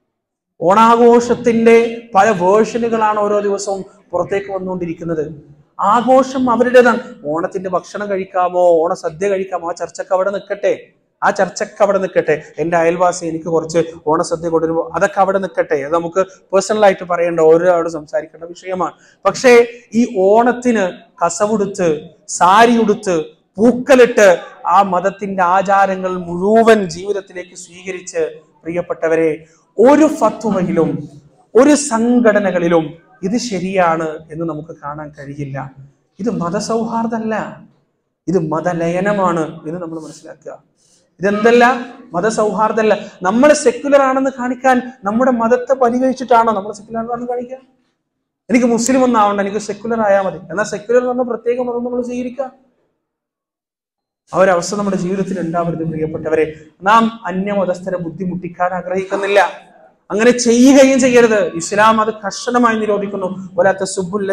ഓണാഘോഷത്തിന്റെ പല വേർഷനുകളാണ് ഓരോ ദിവസവും പുറത്തേക്ക് വന്നുകൊണ്ടിരിക്കുന്നത് ആഘോഷം അവരുടേതാണ് ഓണത്തിന്റെ ഭക്ഷണം കഴിക്കാമോ ഓണ സദ്യ കഴിക്കാമോ ആ ചർച്ചക്ക് അവിടെ നിൽക്കട്ടെ ആ ചർച്ചക്ക് അവിടെ നിൽക്കട്ടെ എൻ്റെ അയൽവാസി എനിക്ക് കുറച്ച് ഓണസദ്യ കൊണ്ടുവരുമ്പോൾ അതൊക്കെ അവിടെ നിൽക്കട്ടെ അത് നമുക്ക് പേഴ്സണൽ ആയിട്ട് പറയേണ്ട ഓരോരോട് സംസാരിക്കേണ്ട വിഷയമാണ് പക്ഷേ ഈ ഓണത്തിന് കസവുടുത്ത് സാരി ഉടുത്ത് പൂക്കലിട്ട് ആ മതത്തിന്റെ ആചാരങ്ങൾ മുഴുവൻ ജീവിതത്തിലേക്ക് സ്വീകരിച്ച് പ്രിയപ്പെട്ടവരെ ഒരു ഫത്വയിലും ഒരു സംഘടനകളിലും ഇത് ശരിയാണ് എന്ന് നമുക്ക് കാണാൻ കഴിയില്ല ഇത് മതസൗഹാർദ്ദമല്ല ഇത് മതലയനമാണ് എന്ന് നമ്മൾ മനസ്സിലാക്കുക ഇതെന്തല്ല മതസൗഹാർദ്ദമല്ല നമ്മൾ സെക്യുലർ ആണെന്ന് കാണിക്കാൻ നമ്മുടെ മതത്തെ പരിഗണിച്ചിട്ടാണോ നമ്മൾ സെക്യുലർ ആണെന്ന് കാണിക്കുക എനിക്ക് മുസ്ലിം ഒന്നും ആവണ്ട എനിക്ക് സെക്യുലർ ആയാൽ മതി എന്നാൽ സെക്യുലർ എന്ന് പറഞ്ഞ പ്രത്യേക മതം നമ്മൾ സ്വീകരിക്കുക ആ ഒരു അവസ്ഥ നമ്മുടെ ജീവിതത്തിൽ ഉണ്ടാവരുത് പ്രിയപ്പെട്ടവരെ നാം അന്യമതസ്ഥരെ ബുദ്ധിമുട്ടിക്കാൻ ആഗ്രഹിക്കുന്നില്ല അങ്ങനെ ചെയ്യുകയും ചെയ്യരുത് ഇസ്ലാം അത് കർശനമായി നിരോധിക്കുന്നു വലാത്ത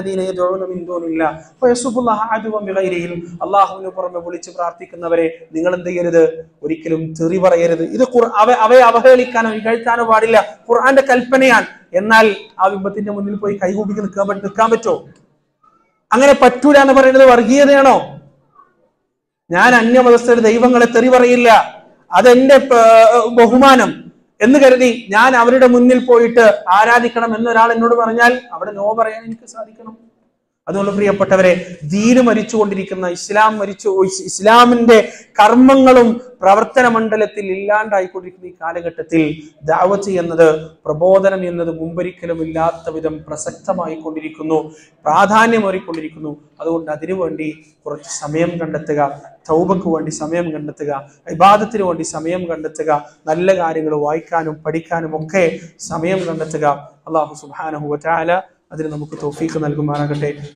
അള്ളാഹുവിന് പുറമെ വിളിച്ച് പ്രാർത്ഥിക്കുന്നവരെ നിങ്ങൾ എന്ത് ചെയ്യരുത് ഒരിക്കലും തെറി പറയരുത് ഇത് ഖുർ- അവ അവയെ അവഹേളിക്കാനോ ഇകഴ്ത്താനോ പാടില്ല ഖുർആന്റെ കൽപ്പനയാണ് എന്നാൽ ആ ബിംബത്തിന്റെ മുന്നിൽ പോയി കൈകൂപ്പി നിൽക്കാൻ പറ്റ- നിൽക്കാൻ പറ്റോ അങ്ങനെ പറ്റൂല എന്ന് പറയുന്നത് വർഗീയതയാണോ ഞാൻ അന്യമതസ്ഥരുടെ ദൈവങ്ങളെ തെറി പറയില്ല അതെന്റെ പ- ബഹുമാനം എന്ന് കരുതി ഞാൻ അവരുടെ മുന്നിൽ പോയിട്ട് ആരാധിക്കണം എന്നൊരാൾ എന്നോട് പറഞ്ഞാൽ അവിടെ നോ പറയാൻ എനിക്ക് സാധിക്കണം അതുകൊണ്ട് പ്രിയപ്പെട്ടവരെ ദീന് മരിച്ചുകൊണ്ടിരിക്കുന്ന ഇസ്ലാം മരിച്ചു ഇസ് ഇസ്ലാമിന്റെ കർമ്മങ്ങളും പ്രവർത്തന മണ്ഡലത്തിൽ ഇല്ലാണ്ടായിക്കൊണ്ടിരിക്കുന്ന ഈ കാലഘട്ടത്തിൽ ദാവത്ത് എന്നത് പ്രബോധനം എന്നത് മുമ്പൊരിക്കലും ഇല്ലാത്ത വിധം പ്രസക്തമായി കൊണ്ടിരിക്കുന്നു പ്രാധാന്യമേറിക്കൊണ്ടിരിക്കുന്നു അതുകൊണ്ട് അതിനുവേണ്ടി കുറച്ച് സമയം കണ്ടെത്തുക തൗബക്ക് വേണ്ടി സമയം കണ്ടെത്തുക ഇബാദത്തിന് വേണ്ടി സമയം കണ്ടെത്തുക നല്ല കാര്യങ്ങൾ വായിക്കാനും പഠിക്കാനും ഒക്കെ സമയം കണ്ടെത്തുക അള്ളാഹു സുബാനഹു വറ്റാല അതിന് നമുക്ക് തൗഫീഖ് നൽകുമാറാകട്ടെ